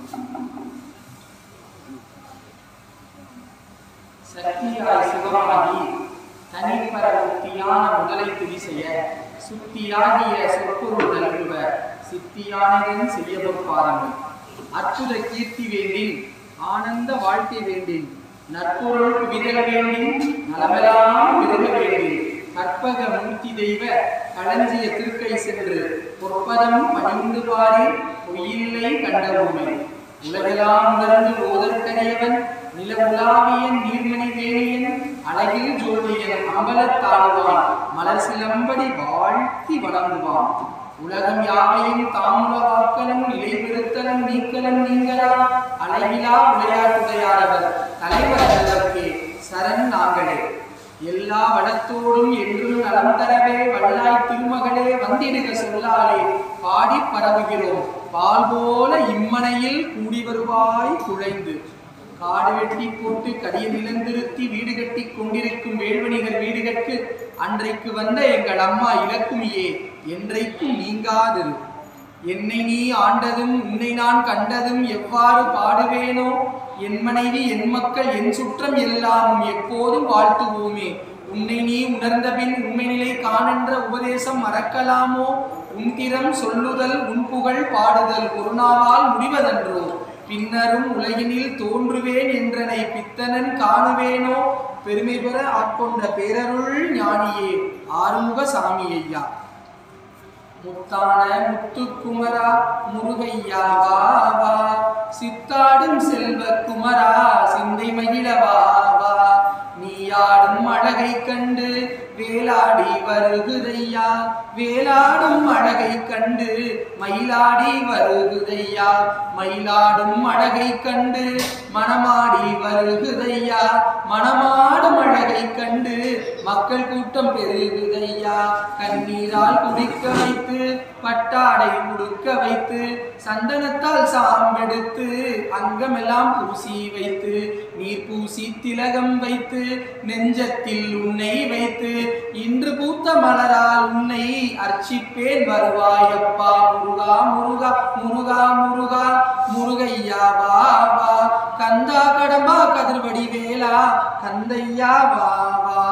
சக்தியாய் சிவமாகி தனிப்பர முக்தியான முதலை துதி செய்ய சுத்தியாகிய சொற்பொருள் நல்குவ சித்தியானதன் செய்யவும் பாருங்கள் அற்புத கீர்த்தி வேண்டின் ஆனந்த வாழ்க்கை வேண்டின் நற்பொருள் விதக வேண்டின் நலமெல்லாம் விதக வேண்டின் கற்பக மூர்த்தி தெய்வ களஞ்சிய திருக்கை சென்று பொற்பதம் பணிந்து பாடி பொய்யில்லை கண்ட உண்மை உலகெல்லாம் உணர்ந்து ஓதற்கரியவன் நில உலாவிய நீர்மணி வேணியன் அழகில் ஜோதியன் அம்பலத்தாடுவான் மலர் சிலம்படி வாழ்த்தி வணங்குவான் உலகம் யாவையும் தாமுலவாக்கலும் நிலைபெறுத்தலும் நீக்கலும் நீங்களா அழகிலா விளையாட்டுடையாரவர் தலைவர் அதற்கே சரண் நாங்களே எல்லா வளத்தோடும் என்றும் நலம் தரவே வல்லாய் திருமகளே வந்திடுக சொல்லாலே பாடி பரவுகிறோம் பால் போல இம்மனையில் கூடி வருவாய் குழைந்து காடு வெட்டி போட்டு கடிய நிலந்திருத்தி வீடு கட்டி கொண்டிருக்கும் வேள்வணிகர் வீடுகட்கு அன்றைக்கு வந்த எங்கள் அம்மா இலக்குமியே என்றைக்கும் நீங்காதிரு என்னை நீ ஆண்டதும் உன்னை நான் கண்டதும் எவ்வாறு பாடுவேனோ என் மனைவி என் மக்கள் என் சுற்றம் எல்லாமும் எப்போதும் வாழ்த்துவோமே உன்னை நீ உணர்ந்தபின் உண்மை நிலை காணென்ற உபதேசம் மறக்கலாமோ உன்திறம் சொல்லுதல் உன் புகழ் பாடுதல் ஒரு நாளால் முடிவதன்றோ பின்னரும் உலகினில் தோன்றுவேன் என்றனை பித்தனன் காணுவேனோ பெருமை பெற ஆட்கொண்ட பேரருள் ஞானியே ஆறுமுக சாமி ஐயா முத்தான முத்துக்குமரா முருகையா வா வா சித்தாடும் செல்வ குமரா சிந்தை மகிழவா வா நீயாடும் அழகை கண்டு வேலாடி வருகுதையா வேலாடும் அழகை கண்டு மயிலாடி வருகுதையா மயிலாடும் அழகை கண்டு மணமாடி வருகுதையா மணமாடும் அழகை கண்டு மக்கள் கூட்டம் பெருகுதையா கண்ணீரால் குடிக்க வைத்து பட்டாடை உடுக்க வைத்து சந்தனத்தால் சாம்பெடுத்து அங்கமெல்லாம் பூசி வைத்து நீர் பூசி திலகம் வைத்து நெஞ்சத்தில் உன்னை வைத்து இன்று பூத்த மலரால் உன்னை அர்ச்சிப்பேன் வருவாயப்பா முருகா முருகா முருகா முருகா முருகையா வா வா கந்தா கடம்பா கதிர்வடி வேலா கந்தையா வா வா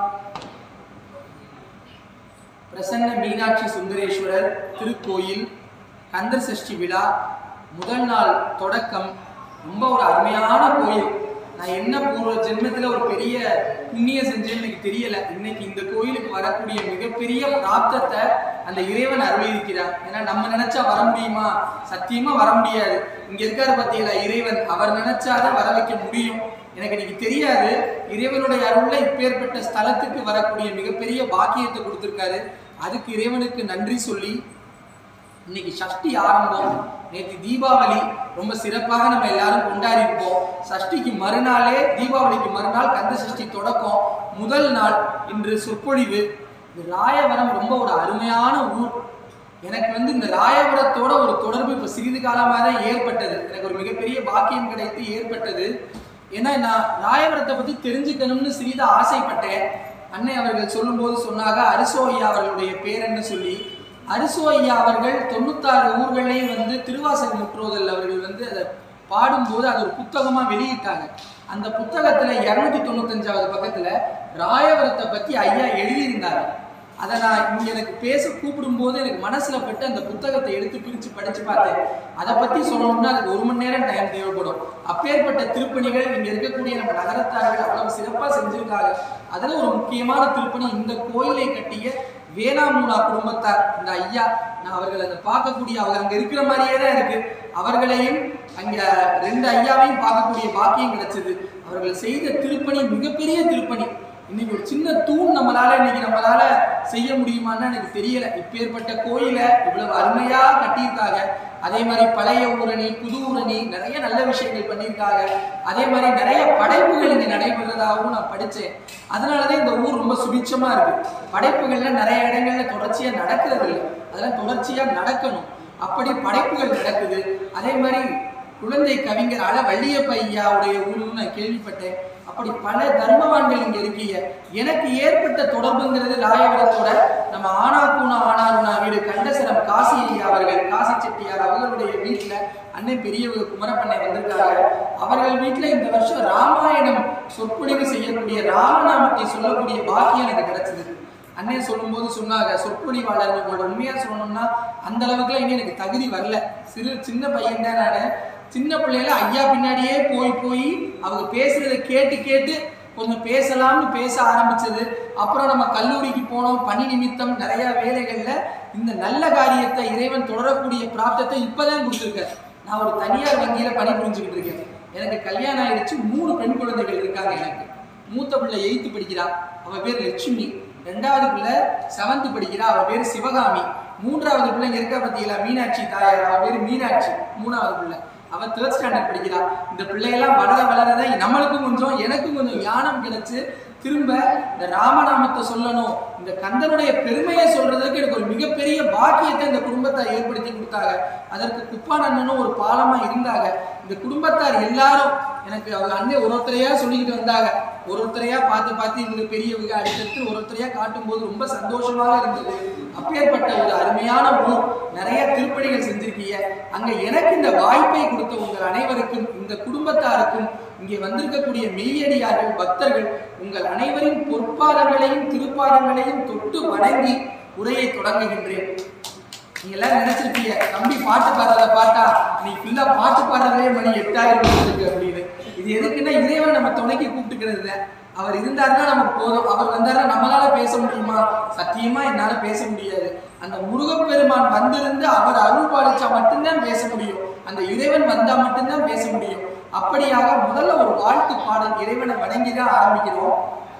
பிரசன்ன மீனாட்சி சுந்தரேஸ்வரர் திருக்கோயில் கந்தர் சஷ்டி விழா முதல் நாள் தொடக்கம் ரொம்ப ஒரு அருமையான கோயில் நான் என்ன பூர்வ ஜென்மத்துல ஒரு பெரிய புண்ணியம் செஞ்சேன்னு எனக்கு தெரியல இன்னைக்கு இந்த கோயிலுக்கு வரக்கூடிய மிகப்பெரிய பிராப்தத்தை அந்த இறைவன் அருளியிருக்கிறார் ஏன்னா நம்ம நினைச்சா வர முடியுமா சத்தியமா வர முடியாது இங்க இருக்காரு பார்த்தீங்களா இறைவன் அவர் நினைச்சாதான் வர வைக்க முடியும் எனக்கு இன்னைக்கு தெரியாது இறைவனுடைய அருள்ல இப்பேற்பட்ட ஸ்தலத்துக்கு வரக்கூடிய மிகப்பெரிய பாக்கியத்தை கொடுத்திருக்காரு அதுக்கு இறைவனுக்கு நன்றி சொல்லி இன்னைக்கு சஷ்டி ஆரம்பம் நேற்று தீபாவளி ரொம்ப சிறப்பாக நம்ம எல்லாரும் கொண்டாடி இருப்போம் சஷ்டிக்கு மறுநாளே தீபாவளிக்கு மறுநாள் கந்த சஷ்டி தொடக்கம் முதல் நாள் இன்று சொற்பொழிவு இந்த ராயவரம் ரொம்ப ஒரு அருமையான ஊர் எனக்கு வந்து இந்த ராயபுரத்தோட ஒரு தொடர்பு இப்போ சிறிது காலமாக தான் ஏற்பட்டது எனக்கு ஒரு மிகப்பெரிய பாக்கியம் கிடைத்து ஏற்பட்டது ஏன்னா நான் ராயபுரத்தை பற்றி தெரிஞ்சுக்கணும்னு சிறிது ஆசைப்பட்டேன் அன்னை அவர்கள் சொல்லும்போது சொன்னாங்க அரிசோ ஐயா அவர்களுடைய பேரன்னு சொல்லி அரிசோ ஐயா அவர்கள் தொண்ணூத்தாறு ஊர்களையும் வந்து திருவாசக முற்றோதல் அவர்கள் வந்து அதை பாடும்போது அது ஒரு புத்தகமா வெளியிட்டாங்க அந்த புத்தகத்துல இருநூத்தி தொண்ணூத்தஞ்சாவது பக்கத்துல ராயவரத்தை பத்தி ஐயா எழுதியிருந்தாரு அதை நான் இங்க எனக்கு பேச கூப்பிடும்போது எனக்கு மனசுல பட்டு அந்த புத்தகத்தை எடுத்து பிரிச்சு படிச்சு பார்த்தேன் அதை பத்தி சொல்லணும்னா அதுக்கு ஒரு மணி நேரம் டைம் தேவைப்படும் அப்பேற்பட்ட திருப்பணிகள் இங்க இருக்கக்கூடிய நம்ம நகரத்தார்கள் அவ்வளவு சிறப்பா செஞ்சிருக்காங்க அதுல ஒரு முக்கியமான திருப்பணி இந்த கோயிலை கட்டிய வேளாமூலா குடும்பத்தார் இந்த ஐயா நான் அவர்களை அந்த பார்க்கக்கூடிய அவங்க அங்க இருக்கிற மாதிரியே தான் இருக்கு அவர்களையும் அங்க ரெண்டு ஐயாவையும் பார்க்கக்கூடிய பாக்கியம் கிடைச்சது அவர்கள் செய்த திருப்பணி மிகப்பெரிய திருப்பணி இன்னைக்கு ஒரு சின்ன தூண் நம்மளால இன்னைக்கு நம்மளால செய்ய முடியுமான்னு எனக்கு தெரியல இப்பேற்பட்ட கோயிலை இவ்வளவு அருமையா கட்டியிருக்காங்க அதே மாதிரி பழைய ஊரணி புது ஊரணி நிறைய நல்ல விஷயங்கள் பண்ணியிருக்காங்க அதே மாதிரி நிறைய படைப்புகள் இங்க நடைபெறதாகவும் நான் படிச்சேன் அதனாலதான் இந்த ஊர் ரொம்ப சுபிட்சமா இருக்கு படைப்புகள்ல நிறைய இடங்கள்ல தொடர்ச்சியா நடக்கிறது இல்லை அதெல்லாம் தொடர்ச்சியா நடக்கணும் அப்படி படைப்புகள் நடக்குது அதே மாதிரி குழந்தை கவிஞர் அல வள்ளியப்ப ஐயாவுடைய ஊருன்னு நான் கேள்விப்பட்டேன் அப்படி பல தர்மவான்கள் இங்க இருக்கீங்க எனக்கு ஏற்பட்ட தொடர்புங்கிறது ராயபுரத்தோட நம்ம ஆனாக்கூனா ஆனாருனா வீடு கண்டசரம் காசி ஐயா அவர்கள் காசி செட்டியார் அவர்களுடைய வீட்டுல அன்னை பெரியவங்க குமரப்பண்ணை வந்திருக்காங்க அவர்கள் வீட்டுல இந்த வருஷம் ராமாயணம் சொற்பொழிவு செய்யக்கூடிய ராமநாமத்தை சொல்லக்கூடிய பாக்கியம் எனக்கு கிடைச்சது அண்ணே சொல்லும்போது சொன்னாங்க சொற்பொழிவாளர் உங்களோட உண்மையா சொல்லணும்னா அந்த அளவுக்குலாம் இன்னும் எனக்கு தகுதி வரல சிறு சின்ன பையன் தான் நான் சின்ன பிள்ளையில ஐயா பின்னாடியே போய் போய் அவங்க பேசுறதை கேட்டு கேட்டு கொஞ்சம் பேசலாம்னு பேச ஆரம்பிச்சது அப்புறம் நம்ம கல்லூரிக்கு போனோம் பணி நிமித்தம் நிறைய வேலைகள்ல இந்த நல்ல காரியத்தை இறைவன் தொடரக்கூடிய பிராப்தத்தை இப்பதான் கொடுத்துருக்காரு நான் ஒரு தனியார் வங்கியில பணி புரிஞ்சுக்கிட்டு இருக்கேன் எனக்கு கல்யாணம் ஆயிடுச்சு மூணு பெண் குழந்தைகள் இருக்காங்க எனக்கு மூத்த பிள்ளை எயித்து படிக்கிறா அவ பேர் லட்சுமி ரெண்டாவது பிள்ளை செவன்த் படிக்கிறா அவ பேர் சிவகாமி மூன்றாவது பிள்ளை இங்க இருக்கா பத்தியில மீனாட்சி தாயார் அவ பேர் மீனாட்சி மூணாவது பிள்ளை அவ தேர்ட் ஸ்டாண்டர்ட் படிக்கிறா இந்த பிள்ளையெல்லாம் வளர வளரதான் நம்மளுக்கும் கொஞ்சம் எனக்கும் கொஞ்சம் ஞானம் கிடைச்சு திரும்ப இந்த ராமநாமத்தை சொல்லணும் இந்த கந்தனுடைய பெருமையை சொல்றதுக்கு எனக்கு ஒரு மிகப்பெரிய பாக்கியத்தை இந்த குடும்பத்தார் ஏற்படுத்தி கொடுத்தாங்க அதற்கு குப்பான் அண்ணனும் ஒரு பாலமா இருந்தாங்க இந்த குடும்பத்தார் எல்லாரும் எனக்கு அவங்க அண்ணன் ஒரு ஒருத்தரையா சொல்லிக்கிட்டு வந்தாங்க ஒரு ஒருத்தரையா பார்த்து பார்த்து இவங்க பெரியவங்க அடுத்தடுத்து ஒரு ஒருத்தரையா காட்டும் போது ரொம்ப சந்தோஷமாக இருந்தது அப்பேற்பட்ட ஒரு அருமையான ஊர் நிறைய திருப்பணிகள் செஞ்சிருக்கீங்க அங்க எனக்கு இந்த வாய்ப்பை கொடுத்த உங்கள் அனைவருக்கும் இந்த குடும்பத்தாருக்கும் இங்கே வந்திருக்கக்கூடிய மெய்யடியார்கள் பக்தர்கள் உங்கள் அனைவரின் பொற்பாதங்களையும் திருப்பாதங்களையும் தொட்டு வணங்கி உரையை தொடங்குகின்றேன் நீங்க எல்லாம் நினைச்சிருப்பீங்க தம்பி பாட்டு பாடுறத பார்த்தா நீ ஃபுல்லா பாட்டு பாடுறதே மணி எட்டாயிரம் இருக்கு அப்படின்னு இது எதுக்குன்னா இறைவன் நம்ம துணைக்கு கூப்பிட்டுக்கிறது இல்ல. அவர் இருந்தாருன்னா நமக்கு போதும் அவர் வந்தாருன்னா நம்மளால பேச முடியுமா சத்தியமா என்னால பேச முடியாது அந்த முருகப்பெருமான் வந்திருந்து அவர் அருள் பாலிச்சா மட்டும்தான் பேச முடியும் அந்த இறைவன் வந்தா மட்டும்தான் பேச முடியும் அப்படியாக முதல்ல ஒரு வாழ்த்து பாடல் இறைவனை வணங்கி தான் ஆரம்பிக்கிறோம்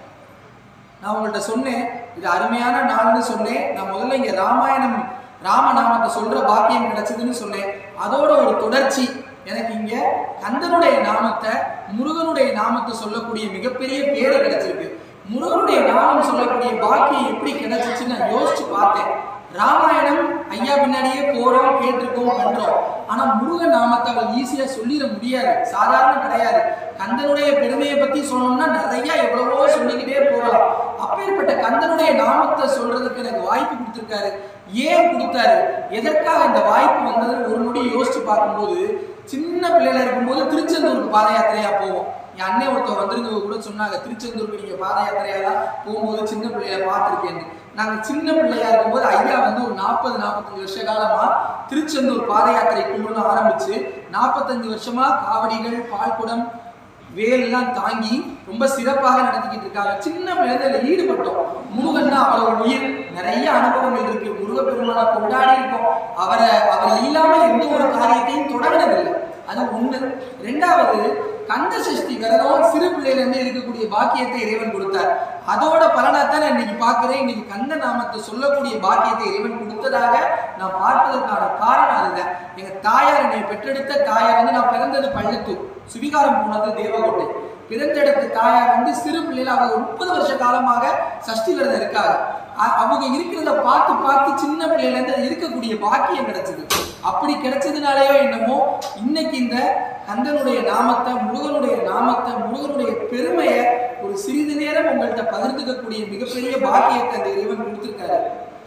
நான் உங்கள்ட்ட சொன்னேன் இது அருமையான நாள்னு சொன்னேன் நான் முதல்ல இங்க ராமாயணம் ராமநாமத்தை சொல்ற பாக்கியம் கிடைச்சதுன்னு சொன்னேன் அதோட ஒரு தொடர்ச்சி எனக்கு இங்க கந்தனுடைய நாமத்தை முருகனுடைய நாமத்தை சொல்லக்கூடிய மிகப்பெரிய பேரு கிடைச்சிருக்கு முருகனுடைய நாமம் சொல்லக்கூடிய பாக்கியம் எப்படி கிடைச்சிச்சுன்னு நான் யோசிச்சு பார்த்தேன் ராமாயணம் ஐயா பின்னாடியே போறோம் கேட்டிருக்கோம் பண்றோம் ஆனா முருக நாமத்தை அவள் ஈஸியா சொல்லிட முடியாது சாதாரண கிடையாது கந்தனுடைய பெருமையை பத்தி சொல்லணும்னா நிறைய எவ்வளவோ சொல்லிக்கிட்டே போகலாம் அப்பேற்பட்ட கந்தனுடைய நாமத்தை சொல்றதுக்கு எனக்கு வாய்ப்பு கொடுத்திருக்காரு ஏன் கொடுத்தாரு எதற்காக இந்த வாய்ப்பு வந்ததுன்னு ஒரு நொடி யோசிச்சு பார்க்கும்போது சின்ன பிள்ளையில இருக்கும்போது திருச்செந்தூருக்கு பாத யாத்திரையா போவோம் என் அண்ணன் ஒருத்தர் வந்திருந்தவங்க கூட சொன்னாங்க திருச்செந்தூருக்கு நீங்க பாத யாத்திரையா தான் போகும்போது சின்ன பிள்ளைய பார்த்துருக்கேன் நாங்க சின்ன பிள்ளையா இருக்கும்போது ஐயா வந்து ஒரு நாற்பது நாற்பத்தஞ்சு வருஷ காலமா திருச்செந்தூர் பாத யாத்திரை குழுன்னு ஆரம்பிச்சு நாற்பத்தஞ்சு வருஷமா காவடிகள் பால்குடம் வேலெல்லாம் தாங்கி ரொம்ப சிறப்பாக நடத்திக்கிட்டு இருக்காங்க சின்ன பிள்ளைல இதுல ஈடுபட்டோம் முருகன் தான் அவ்வளவு உயிர் நிறைய அனுபவங்கள் இருக்கு முருகப்பெருமானை கொண்டாடி இருக்கோம் அவரை அவர் இல்லாம எந்த ஒரு காரியத்தையும் தொடங்கினதில்லை அது ஒண்ணு ரெண்டாவது கந்த சஷ்டி விரதம் சிறு பிள்ளையில இருந்து இருக்கக்கூடிய பாக்கியத்தை இறைவன் கொடுத்தார் அதோட பலனாத்தான் நான் இன்னைக்கு பார்க்கிறேன் இன்னைக்கு கந்த நாமத்தை சொல்லக்கூடிய பாக்கியத்தை இறைவன் கொடுத்ததாக நான் பார்ப்பதற்கான காரணம் அதுதான் எங்க தாயார் என்னை பெற்றெடுத்த தாயார் வந்து நான் பிறந்தது பள்ளத்தூர் சுவிகாரம் போனது தேவகோட்டை பிறந்தெடுத்த தாயார் வந்து சிறு பிள்ளையில அவங்க முப்பது வருஷ காலமாக சஷ்டி விரதம் இருக்காங்க அ- அவங்க இருக்கிறத பார்த்து பார்த்து சின்ன பிள்ளையில இருந்து அது இருக்கக்கூடிய பாக்கியம் கிடைச்சது அப்படி கிடைச்சதுனாலயோ என்னமோ இன்னைக்கு இந்த கந்தனுடைய நாமத்தை முருகனுடைய நாமத்தை முருகனுடைய பெருமையை ஒரு சிறிது நேரம் உங்கள்கிட்ட பகிர்ந்துக்கக்கூடிய மிகப்பெரிய பாக்கியத்தை அந்த இறைவன் கொடுத்திருக்காரு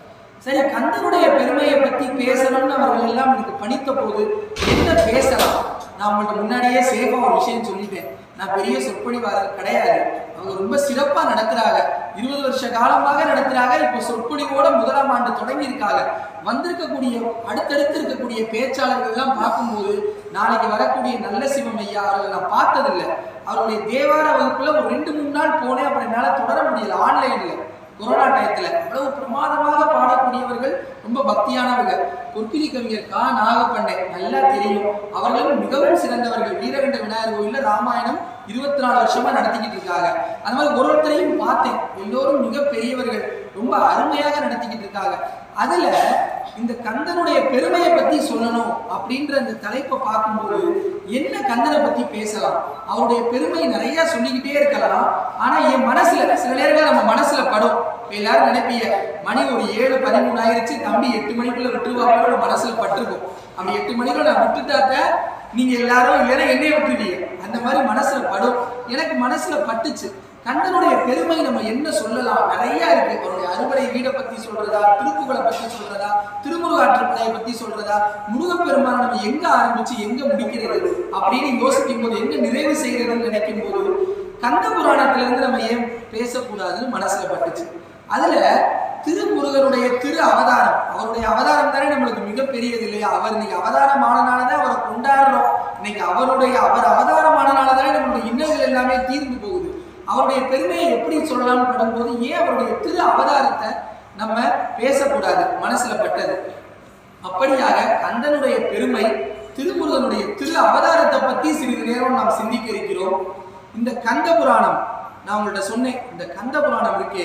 சரி கந்தனுடைய பெருமையை பத்தி பேசணும்னு அவர்கள் எல்லாம் எனக்கு பணித்த போது என்ன பேசலாம் நான் உங்கள்ட்ட முன்னாடியே சேஃபா ஒரு விஷயம் சொல்லிட்டேன் நான் பெரிய சொற்பொழிவாளர் கிடையாது அவங்க ரொம்ப சிறப்பா நடத்துறாங்க இருபது வருஷ காலமாக நடத்துறாங்க இப்போ சொற்பொழிவோட முதலாம் ஆண்டு தொடங்கி இருக்காங்க வந்திருக்கக்கூடிய அடுத்தடுத்து இருக்கக்கூடிய பேச்சாளர்கள் எல்லாம் பார்க்கும்போது நாளைக்கு வரக்கூடிய நல்ல சிவம் ஐயா அவர்களை நான் பார்த்ததில்லை அவருடைய தேவார வகுப்புல ஒரு ரெண்டு மூணு நாள் போனேன் அப்புறம் என்னால தொடர முடியல ஆன்லைன்ல கொரோனா டயத்துல அவ்வளவு பிரமாதமாக பாடக்கூடியவர்கள் ரொம்ப பக்தியானவங்க பொற்கிளி கவிஞர் கா நாகப்பண்ணை நல்லா தெரியும் அவர்களும் மிகவும் சிறந்தவர்கள் வீரகண்ட விநாயகர் கோயில்ல ராமாயணம் இருபத்தி நாலு வருஷமா நடத்திக்கிட்டு இருக்காங்க அந்த மாதிரி ஒரு ஒருத்தரையும் பார்த்தேன் எல்லோரும் மிக பெரியவர்கள் ரொம்ப அருமையாக நடத்திக்கிட்டு இருக்காங்க அதுல இந்த கந்தனுடைய பெருமையை பத்தி சொல்லணும் அப்படின்ற அந்த தலைப்பை பார்க்கும்போது என்ன கந்தனை பத்தி பேசலாம் அவருடைய பெருமை நிறைய சொல்லிக்கிட்டே இருக்கலாம் ஆனா என் மனசுல சில நேரங்கள் நம்ம மனசுல படும் இப்ப எல்லாரும் நினைப்பீங்க மணி ஒரு ஏழு பதிமூணு ஆயிருச்சு தம்பி எட்டு மணிக்குள்ள விட்டுருவாங்க மனசுல பட்டிருக்கும் அப்படி எட்டு மணிக்குள்ள நான் விட்டுட்டாக்க நீங்க எல்லாரும் இல்லைன்னா என்னைய விட்டுருவீங்க அந்த மாதிரி மனசுல படும் எனக்கு மனசுல பட்டுச்சு கந்தனுடைய பெருமை நம்ம என்ன சொல்லலாம் நிறைய இருக்கு அவருடைய அறுவடை வீடை பத்தி சொல்றதா திருப்புகளை பத்தி சொல்றதா திருமுருகாற்றுப்படையை பத்தி சொல்றதா முருகப்பெருமான் நம்ம எங்க ஆரம்பிச்சு எங்க முடிக்கிறது அப்படின்னு யோசிக்கும் போது எங்க நிறைவு செய்யறதுன்னு நினைக்கும் போது கந்த புராணத்துல இருந்து நம்ம ஏன் பேசக்கூடாதுன்னு மனசுல பட்டுச்சு அதுல திருமுருகனுடைய திரு அவதாரம் அவருடைய அவதாரம் தானே நம்மளுக்கு மிகப்பெரியது இல்லையா அவர் இன்னைக்கு அவதாரம் ஆனனாலதான் அவரை கொண்டாடுறோம் இன்னைக்கு அவருடைய அவர் அவதாரம் ஆனனாலதானே நம்மளுடைய இன்னல்கள் எல்லாமே தீர்ந்து போகுது அவருடைய பெருமையை எப்படி சொல்லலாம்னு படும்போது ஏன் அவருடைய திரு அவதாரத்தை நம்ம பேசக்கூடாது மனசுல பட்டது அப்படியாக கந்தனுடைய பெருமை திருமுருகனுடைய திரு அவதாரத்தை பத்தி சிறிது நேரம் நாம் சிந்திக்க இருக்கிறோம் இந்த கந்த புராணம் நான் உங்கள்ட்ட சொன்னேன் இந்த கந்த புராணம் இருக்கே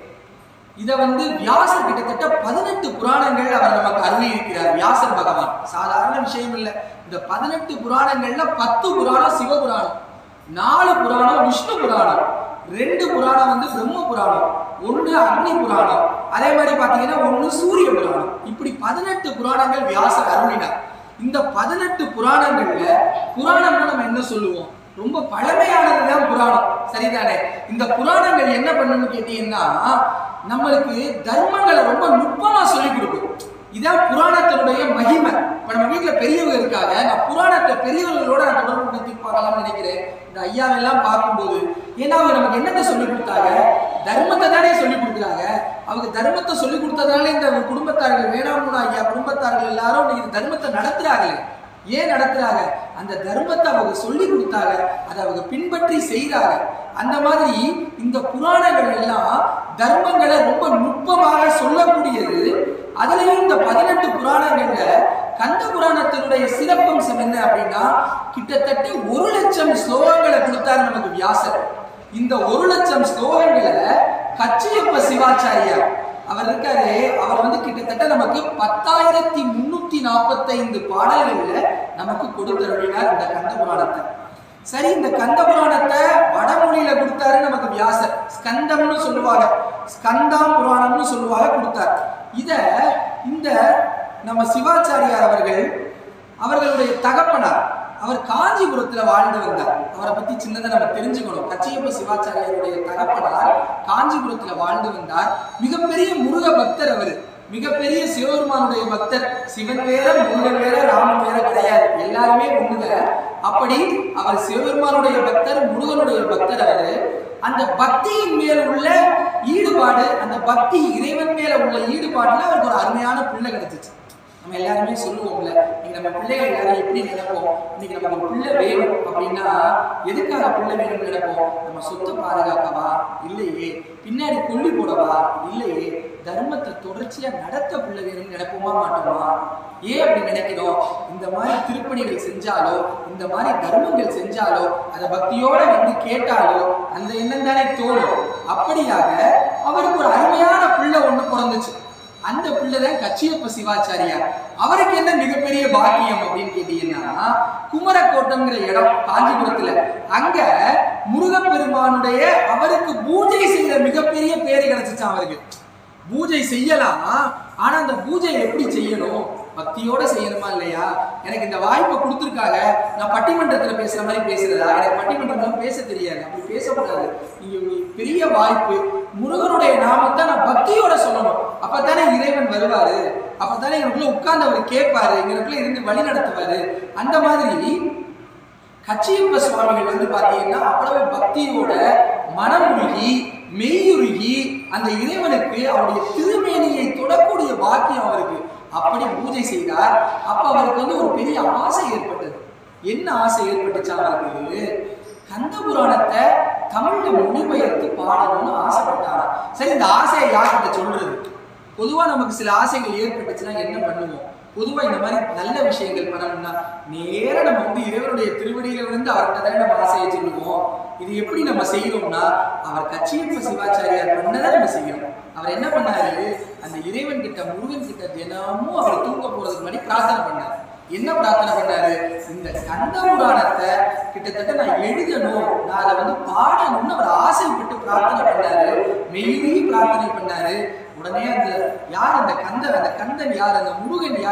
இத வந்து வியாசர் கிட்டத்தட்ட பதினெட்டு புராணங்கள் அவர் நமக்கு அருளி இருக்கிறார் வியாசர் பகவான் சாதாரண விஷயம் இல்லை இந்த பதினெட்டு புராணங்கள்ல பத்து புராணம் சிவபுராணம் நாலு புராணம் விஷ்ணு புராணம் ரெண்டு புராணம் வந்து பிரம்ம புராணம் ஒன்று அக்னி புராணம் அதே மாதிரி பாத்தீங்கன்னா ஒன்று சூரிய புராணம் இப்படி பதினெட்டு புராணங்கள் வியாசர் அருளினார் இந்த பதினெட்டு புராணங்கள்ல புராணம்னா நம்ம என்ன சொல்லுவோம் ரொம்ப பழமையானதுதான் புராணம் சரிதானே இந்த புராணங்கள் என்ன பண்ணுன்னு கேட்டீங்கன்னா நம்மளுக்கு தர்மங்களை ரொம்ப நுட்பமா சொல்லி கொடுக்கும் இதான் புராணத்தினுடைய மகிமை இப்ப நம்ம வீட்டுல பெரியவங்க இருக்காங்க நான் புராணத்தை பெரியவர்களோட நான் தொடர்பு படுத்தி பார்க்கலாம்னு நினைக்கிறேன் இந்த ஐயாவெல்லாம் பார்க்கும்போது ஏன்னா அவங்க நமக்கு என்னத்தை சொல்லி கொடுத்தாங்க தர்மத்தை தானே சொல்லி கொடுக்குறாங்க அவங்க தர்மத்தை சொல்லி கொடுத்ததுனால இந்த குடும்பத்தார்கள் வேணாமுனா ஐயா குடும்பத்தார்கள் எல்லாரும் இன்னைக்கு தர்மத்தை நடத்துறாங்களே ஏன் நடத்துறாங்க அந்த தர்மத்தை அவங்க சொல்லி கொடுத்தாங்க அதை அவங்க பின்பற்றி செய்றாங்க அந்த மாதிரி இந்த புராணங்கள் எல்லாம் தர்மங்களை ரொம்ப நுட்பமாக சொல்லக்கூடியது அதுலயும் இந்த பதினெட்டு புராணங்கள்ல கந்த புராணத்தினுடைய சிறப்பம்சம் என்ன அப்படின்னா கிட்டத்தட்ட ஒரு லட்சம் ஸ்லோகங்களை கொடுத்தாரு நமக்கு வியாசர் இந்த ஒரு லட்சம் ஸ்லோகங்களை கச்சியப்ப சிவாச்சாரியார் அவர் இருக்காரு அவர் வந்து கிட்டத்தட்ட நமக்கு பத்தாயிரத்தி முன்னூத்தி நாற்பத்தைந்து பாடல்கள்ல நமக்கு கொடுத்தருளினார் இந்த கந்த புராணத்தை சரி இந்த கந்த புராணத்தை வடமொழியில கொடுத்தாரு நமக்கு வியாசர் ஸ்கந்தம்னு சொல்லுவாங்க ஸ்கந்தாம் புராணம்னு சொல்லுவாங்க கொடுத்தார் இத இந்த நம்ம சிவாச்சாரியார் அவர்கள் அவர்களுடைய தகப்பனார் அவர் காஞ்சிபுரத்துல வாழ்ந்து வந்தார் அவரை பத்தி சின்னதை நம்ம தெரிஞ்சுக்கணும் கச்சியப்ப சிவாச்சாரியாருடைய தகப்பனார் காஞ்சிபுரத்துல வாழ்ந்து வந்தார் மிகப்பெரிய முருக பக்தர் அவரு மிகப்பெரிய சிவபெருமானுடைய பக்தர் சிவன் வேற முருகன் வேற ராமன் வேற கிடையாது எல்லாருமே ஒண்ணுங்க அப்படி அவர் சிவபெருமானுடைய பக்தர் முருகனுடைய பக்தர் அவரு அந்த பக்தியின் மேல் உள்ள ஈடுபாடு அந்த பக்தி இறைவன் மேல உள்ள ஈடுபாடுல அவருக்கு ஒரு அருமையான பிள்ளை கிடைச்சிச்சு நம்ம எல்லாருமே சொல்லுவோம்ல நீங்க நம்ம பிள்ளைகள் எல்லாரும் எப்படி நினைப்போம் இன்னைக்கு நமக்கு ஒரு பிள்ளை வேணும் அப்படின்னா எதுக்காக பிள்ளை வேணும்னு நினைப்போம் நம்ம சொத்தை பாதுகாக்கவா இல்லையே பின்னாடி கொல்லி போடவா இல்லையே தர்மத்தை தொடர்ச்சியா நடத்த பிள்ளை வேணும்னு நினைப்போமா மாட்டோமா ஏன் அப்படி நினைக்கிறோம் இந்த மாதிரி திருப்பணிகள் செஞ்சாலோ இந்த மாதிரி தர்மங்கள் செஞ்சாலோ அதை பக்தியோட வந்து கேட்டாலோ அந்த எண்ணம் தானே தோணும் அப்படியாக அவருக்கு ஒரு அருமையான பிள்ளை ஒண்ணு பிறந்துச்சு அந்த பிள்ளை தான் கச்சியப்ப சிவாச்சாரியார் அவருக்கு என்ன மிகப்பெரிய பாக்கியம் அப்படின்னு கேட்டீங்கன்னா குமரக்கோட்டம்ங்கிற இடம் காஞ்சிபுரத்துல அங்க முருகப்பெருமானுடைய அவருக்கு பூஜை செய்த மிகப்பெரிய பேரு கிடைச்சிச்சான் அவருக்கு பூஜை செய்யலாம் ஆனா அந்த பூஜை எப்படி செய்யணும் பக்தியோட செய்யணுமா இல்லையா எனக்கு இந்த வாய்ப்பை கொடுத்துருக்காங்க நான் பட்டிமன்றத்துல பேசுற மாதிரி பேசுறதா எனக்கு பட்டிமன்றத்துல பேச தெரியாது அப்படி பேசக்கூடாது நீங்க ஒரு பெரிய வாய்ப்பு முருகனுடைய நாமத்தை நான் பக்தியோட சொல்லணும் அப்பதானே இறைவன் வருவாரு அப்பதானே எங்களுக்குள்ள உட்கார்ந்து அவர் கேட்பாரு எங்களுக்குள்ள இருந்து வழி நடத்துவாரு அந்த மாதிரி கச்சியப்ப சுவாமிகள் வந்து பாத்தீங்கன்னா அவ்வளவு பக்தியோட மனமுருகி மெய்யுருகி அந்த இறைவனுக்கு அவருடைய திருமேனியை தொடக்கூடிய பாக்கியம் அவருக்கு அப்படி பூஜை செய்தார் அப்ப அவருக்கு வந்து ஒரு பெரிய ஆசை ஏற்பட்டது என்ன ஆசை ஏற்பட்டுச்சா அவருக்கு கந்த புராணத்தை தமிழ்ல மொழிபெயர்த்து பாடணும்னு ஆசைப்பட்டாராம் சரி இந்த ஆசையை யார்கிட்ட சொல்றது பொதுவா நமக்கு சில ஆசைகள் ஏற்பட்டுச்சுன்னா என்ன பண்ணுவோம் பொதுவா இந்த மாதிரி நல்ல விஷயங்கள் பண்ணணும்னா நேரா நம்ம வந்து இறைவனுடைய திருவடியில விழுந்து அவர்கிட்ட தானே நம்ம ஆசையை சொல்லுவோம் இது எப்படி நம்ம செய்யறோம்னா அவர் கச்சியப்ப சிவாச்சாரியார் பண்ணதை நம்ம செய்யறோம் அவர் என்ன பண்ணாரு அந்த இறைவன் கிட்ட முருகன் கிட்ட தினமும் அவர் தூங்க போறதுக்கு முன்னாடி பிரார்த்தனை பண்ணார் என்ன பிரார்த்தனை பண்ணாரு இந்த கந்த புராணத்தை கிட்டத்தட்ட நான் எழுதணும் நான் அதை வந்து பாடணும்னு அவர் ஆசைப்பட்டு பிரார்த்தனை பண்ணாரு மெய்யுருகி பிரார்த்தனை பண்ணாரு உடனே அந்த யார் அந்த கந்தன் அந்த கந்தன் யார் அந்த முருகன் யாரு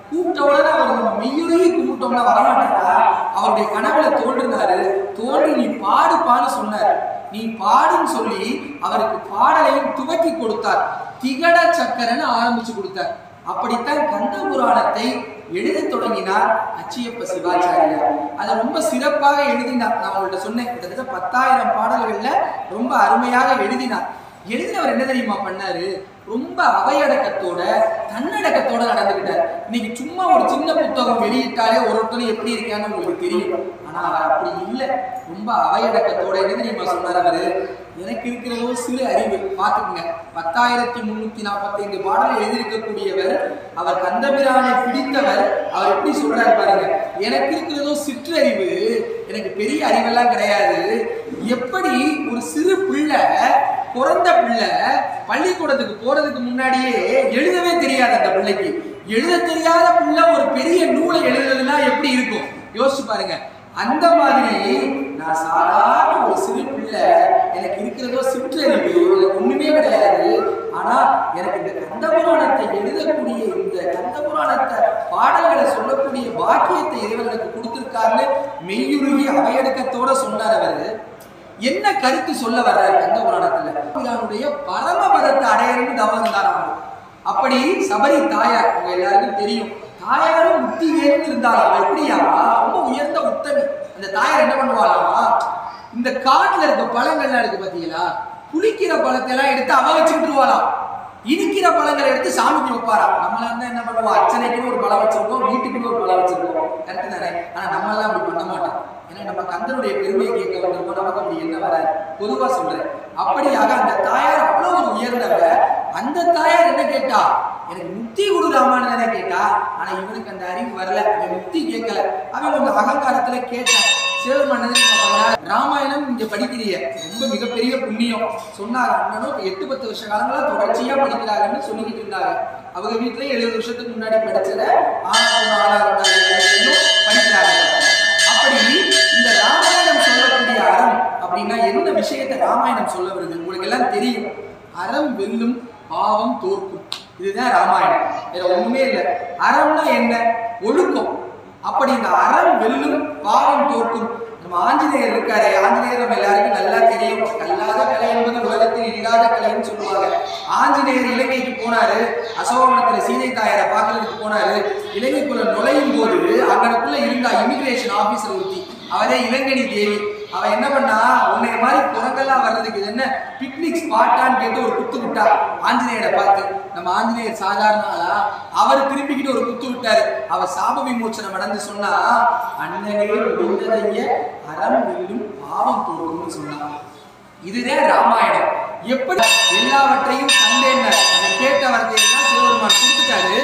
கூப்பிட்ட உடனே அவர் நம்ம மெய்யுருகி கும்பிட்டோம்னா வரமாட்டாரா அவருடைய கனவுல தோன்றினாரு தோன்றி நீ பாடுப்பான்னு சொன்னார் நீ பாடுன்னு சொல்லி அவருக்கு பாடலையும் துவக்கி கொடுத்தார் திகட சக்கரன்னு ஆரம்பிச்சு கொடுத்தார் அப்படித்தான் கந்த புராணத்தை எழுத தொடங்கினார் அச்சியப்ப சிவாச்சாரியார் அதை ரொம்ப சிறப்பாக எழுதினார் நான் உங்கள்ட்ட சொன்னேன் கிட்டத்தட்ட பத்தாயிரம் பாடல்கள்ல ரொம்ப அருமையாக எழுதினார் எழுதினவர் என்ன தெரியுமா பண்ணாரு ரொம்ப அவையடக்கத்தோட தன்னடக்கத்தோட நடந்துக்கிட்டார் இன்னைக்கு சும்மா ஒரு சின்ன புத்தகம் வெளியிட்டாலே ஒரு ஒருத்தரும் எப்படி இருக்கான்னு உங்களுக்கு தெரியும் ஆனா அவர் அப்படி இல்லை ரொம்ப அவையடக்கத்தோட என்ன தெரியுமா சொன்னார் அவரு எனக்கு இருக்கிறதோ சிறு அறிவு பார்த்துக்குங்க பத்தாயிரத்தி முன்னூத்தி நாற்பத்தி ஐந்து பாடல் எழுதியிருக்கக்கூடியவர் அவர் கந்தபிரானை பிடித்தவர் அவர் எப்படி சொல்றாரு பாருங்க எனக்கு இருக்கிறதோ சிற்றறிவு எனக்கு பெரிய அறிவெல்லாம் கிடையாது எப்படி ஒரு சிறு பிள்ளை பிறந்த பிள்ளை பள்ளிக்கூடத்துக்கு போறதுக்கு முன்னாடியே எழுதவே தெரியாது அந்த பிள்ளைக்கு எழுத தெரியாத பிள்ளை ஒரு பெரிய நூலை எழுதுறதுன்னா எப்படி இருக்கும் யோசிச்சு பாருங்க அந்த மாதிரி நான் சாதாரண ஒரு சிறு பிள்ளை எனக்கு இருக்கிறதோ சிற்றறிவு எனக்கு ஒண்ணுமே கிடையாது ஆனா எனக்கு இந்த கந்தபுராணத்தை எழுதக்கூடிய இந்த கந்தபுராணத்தை பாடல்களை சொல்லக்கூடிய பாக்கியத்தை இறைவன் எனக்கு கொடுத்திருக்காருன்னு மெய்யுருகி அவையடக்கத்தோட சொன்னார் அவரு என்ன கருத்து சொல்ல வர்றாரு கந்த புராணத்துல அவனுடைய பரமபதத்தை அடையணும்னு தவம் இருந்தாராம் அப்படி சபரி தாயார் உங்க எல்லாருக்கும் தெரியும் தாயாரும் முக்தி வேணும்னு இருந்தாலும் அவ எப்படியா ரொம்ப உயர்ந்த உத்தமி அந்த தாயார் என்ன பண்ணுவாளாமா இந்த காட்டுல இருக்க பழங்கள்லாம் இருக்கு பாத்தீங்களா புளிக்கிற பழத்தை எல்லாம் எடுத்து அவ வச்சுக்கிட்டுருவாளாம் இனிக்கிற பழங்களை எடுத்து சாமிக்கு வைப்பாரா நம்மளா இருந்தா என்ன பண்ணுவோம் அர்ச்சனைக்குன்னு ஒரு பழம் வச்சிருக்கோம் வீட்டுக்குன்னு ஒரு பழம் வச்சிருக்கோம் கரெக்ட் தானே ஆனா நம்ம எல்லாம் அப்படி பண்ண மாட்டோம் ஏன்னா நம்ம கந்தனுடைய பெருமையை கேட்க வந்திருக்கோம் நமக்கு அப்படி என்ன வராது பொதுவா சொல்றேன் அப்படியாக அந்த தாயார் அவ்வளவு ஒரு உயர்ந்தவ அந்த தாயார் என்ன கேட்டா எனக்கு முக்தி கொடு ராமானு கேட்டா ஆனா இவனுக்கு அந்த அறிவு வரல அவன் முக்தி கேட்கல அவன் கொஞ்சம் அகங்காரத்துல கேட்டான் சிவபெருமானது என்ன பண்ணார்? ராமாயணம் இங்க படிக்கிறீங்க ரொம்ப மிகப்பெரிய புண்ணியம் சொன்னாங்க அண்ணனும் இப்ப எட்டு பத்து வருஷ காலங்களா தொடர்ச்சியா படிக்கிறாங்கன்னு சொல்லிக்கிட்டு இருந்தாங்க அவங்க வீட்டுல எழுபது வருஷத்துக்கு முன்னாடி படிச்சத ஆறாவது ஆறாவது படிக்கிறாங்க அப்படி இந்த ராமாயணம் சொல்லக்கூடிய அறம் அப்படின்னா என்ன விஷயத்தை ராமாயணம் சொல்ல வருது உங்களுக்கு எல்லாம் தெரியும் அறம் வெல்லும் பாவம் தோற்கும் இதுதான் ராமாயணம் வேற ஒண்ணுமே இல்லை அறம்னா என்ன ஒழுக்கம் அப்படி இந்த அறம் வெல்லும் பாவம் தோற்கும் நம்ம ஆஞ்சநேயர் இருக்காரு ஆஞ்சநேயர் நம்ம எல்லாருக்கும் நல்லா தெரியும் கல்லாத கலை என்பது உலகத்தில் இல்லாத கலைன்னு சொல்லுவாங்க ஆஞ்சநேயர் இலங்கைக்கு போனாரு அசோகவனத்துல சீதை தாயாரை பார்க்கறதுக்கு போனாரு இலங்கைக்குள்ள நுழையும் போது அங்கனக்குள்ள இருந்தா இமிகிரேஷன் ஆபீசர் ஒருத்தி அவரே இளங்கனி தேவி அவ என்ன பண்ணா உன்னைய மாதிரி குரங்கெல்லாம் வர்றதுக்கு இது என்ன பிக்னிக் ஸ்பாட்டான்னு கேட்டு ஒரு குத்து விட்டா ஆஞ்சநேயரை பார்த்து நம்ம ஆஞ்சநேயர் சாதாரண ஆளா அவர் திரும்பிக்கிட்டு ஒரு குத்து விட்டாரு அவ சாப விமோச்சனம் நடந்து சொன்னா அண்ணனே முடிந்ததைய அறம் வெல்லும் பாவம் தோற்கும்னு சொன்னா இதுதான் ராமாயணம் எப்படி எல்லாவற்றையும் கண்டேன்ன அதை கேட்ட வார்த்தையெல்லாம் சிவபெருமான் கொடுத்துட்டாரு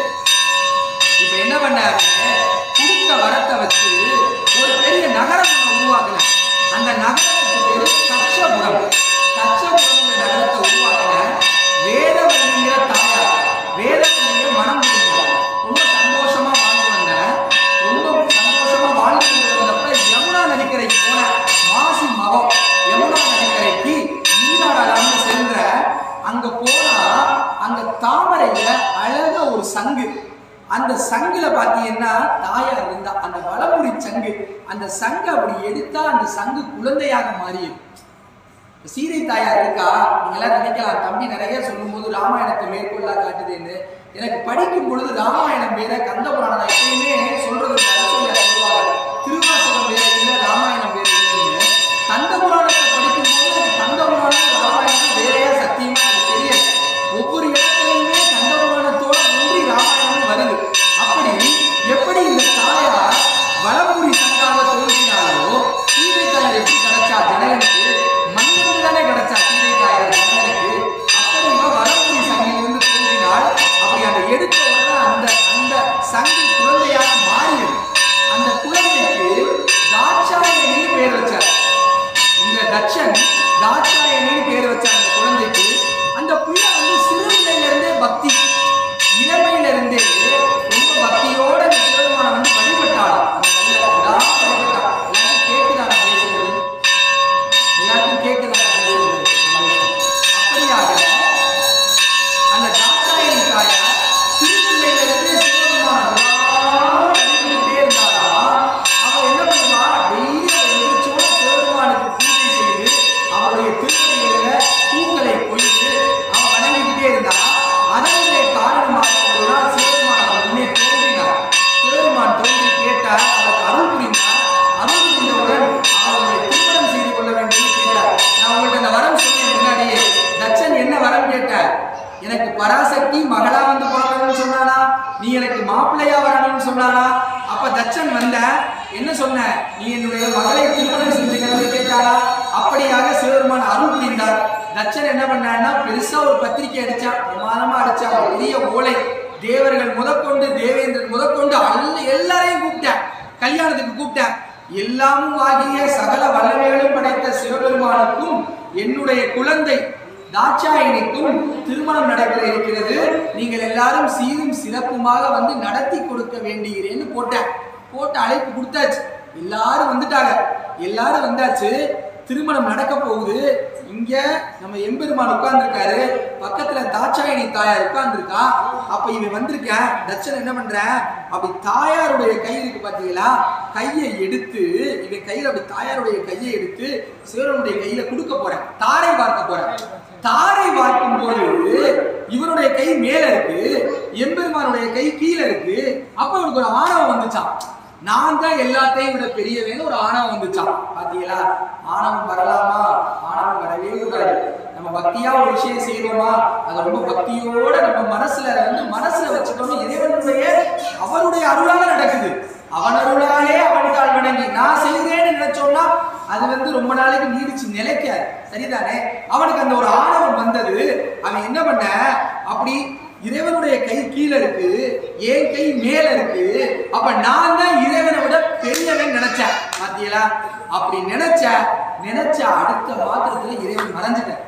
இப்ப என்ன பண்ணாரு கொடுத்த வரத்தை வச்சு ஒரு பெரிய நகரம் ஒண்ணு உருவாக்குன அந்த நகரத்துக்கு பேரு கச்சபுரம் கச்சபுரம்ங்கிற நகரத்தை உருவாக்குன வேதவல்லிங்கிற தாயார் வேதவல்லிய மனம் புரிஞ்சார் ரொம்ப சந்தோஷமா வாழ்ந்து வந்தேன் ரொம்ப சந்தோஷமா வாழ்ந்து வந்தப்ப யமுனா நதிக்கரைக்கு போனேன் மாசி மகம் யமுனா நதிக்கரைக்கு நீராடலாம்னு சென்ற அங்க போனா அங்க தாமரையில அழகா ஒரு சங்கு அந்த சங்குல பாத்தீங்கன்னா தாயார் இருந்தா அந்த வளமுறை சங்கு அந்த சங்கு அப்படி எடுத்தா அந்த சங்கு குழந்தையாக மாறியது சீதை தாயார் இருக்கா நீங்க எல்லாம் நினைக்கலாம் தம்பி நிறைய சொல்லும்போது ராமாயணத்தை மேற்கொள்ளா காட்டுதுன்னு எனக்கு படிக்கும் பொழுது ராமாயணம் வேற கந்த புராணம் நான் எப்பயுமே சொல்றது அரசையா சொல்லுவாங்க திருவாசகம் வேற இல்லை ராமாயணம் வேற இல்லைன்னு கந்த புராணத்தை படிக்கும்போது எனக்கு கந்த புராணம் ராமாயணம் வேறையா சத்தியமா எனக்கு தெரியல ஒவ்வொரு இடத்துலையுமே கந்த புராணத்தோட ஒன்றி ராமாயணம் வருது அப்படி எப்படி இந்த தாயார் வளமுடி சங்காக தோன்றினாலோ சீதை தாயார் எப்படி கிடைச்சா ஜனகனுக்கு மண்ணிலிருந்து தானே கிடைச்சா சீதை தாயார் ஜனகனுக்கு அப்படி இவ வளமுடி சங்கிலிருந்து தோன்றினாள் அப்படி அந்த எடுத்த உடனே அந்த அந்த சங்கு குழந்தையாக மாறியது அப்ப தச்சன் வந்த என்ன சொன்ன நீ என்னுடைய மகளை திருமணம் செஞ்சுக்கிறது கேட்டாரா அப்படியாக சிவபெருமான் அருள் புரிந்தார் தச்சன் என்ன பண்ணான்னா பெருசா ஒரு பத்திரிக்கை அடிச்சான் பிரமாதமா அடிச்சான் ஒரு பெரிய ஓலை தேவர்கள் முதற்கொண்டு தேவேந்திரன் முதற்கொண்டு அல்ல எல்லாரையும் கூப்பிட்டேன் கல்யாணத்துக்கு கூப்பிட்டேன் எல்லாமும் ஆகிய சகல வல்லமைகளும் படைத்த சிவபெருமானுக்கும் என்னுடைய குழந்தை தாட்சாயணிக்கும் திருமணம் நடைபெற இருக்கிறது நீங்கள் எல்லாரும் சீரும் சிறப்புமாக வந்து நடத்தி கொடுக்க வேண்டுகிறேன்னு போட்டேன் போட்டு அழைப்பு கொடுத்தாச்சு எல்லாரும் வந்துட்டாங்க எல்லாரும் வந்தாச்சு திருமணம் நடக்க போகுது இங்க நம்ம எம்பெருமான் உட்கார்ந்துருக்காரு பக்கத்துல தாட்சாயணி தாயார் உட்கார்ந்துருக்கா அப்ப இவன் வந்திருக்கேன் தட்சன் என்ன பண்றேன் அப்படி தாயாருடைய கை இருக்கு பாத்தீங்களா கையை எடுத்து இவன் கையில அப்படி தாயாருடைய கையை எடுத்து சிவனுடைய கையில கொடுக்க போறேன் தாரை பார்க்க போறேன் தாரை பார்க்கும் போது இவனுடைய கை மேல இருக்கு எம்பெருமானுடைய கை கீழே இருக்கு அப்ப இவனுக்கு ஒரு ஆணவம் வந்துச்சான் நான் தான் எல்லாத்தையும் விட பெரியவேன்னு ஒரு ஆணவம் வந்துச்சான் பாத்தீங்களா ஆணவம் வரலாமா ஆணவம் வரவே கூடாது நம்ம பக்தியா ஒரு விஷயம் செய்வோமா அது ரொம்ப பக்தியோட நம்ம மனசுல வந்து மனசுல வச்சுக்கணும் இறைவனுடைய அவருடைய அருளால நடக்குது அவன் அருளாலே அவனுக்கால் வணங்கி நான் செய்கிறேன்னு நினைச்சோம்னா அது வந்து ரொம்ப நாளைக்கு நீடிச்சு நிலைக்காது சரிதானே அவனுக்கு அந்த ஒரு ஆணவம் வந்தது அவன் என்ன பண்ண அப்படி இறைவனுடைய கை கீழே இருக்கு என் கை மேல இருக்கு அப்ப நான் தான் இறைவனை விட பெரியவன் நினைச்சேன் பாத்தீங்களா அப்படி நினைச்ச நினைச்ச அடுத்த மாத்திரத்துல இறைவன் மறைஞ்சிட்டேன்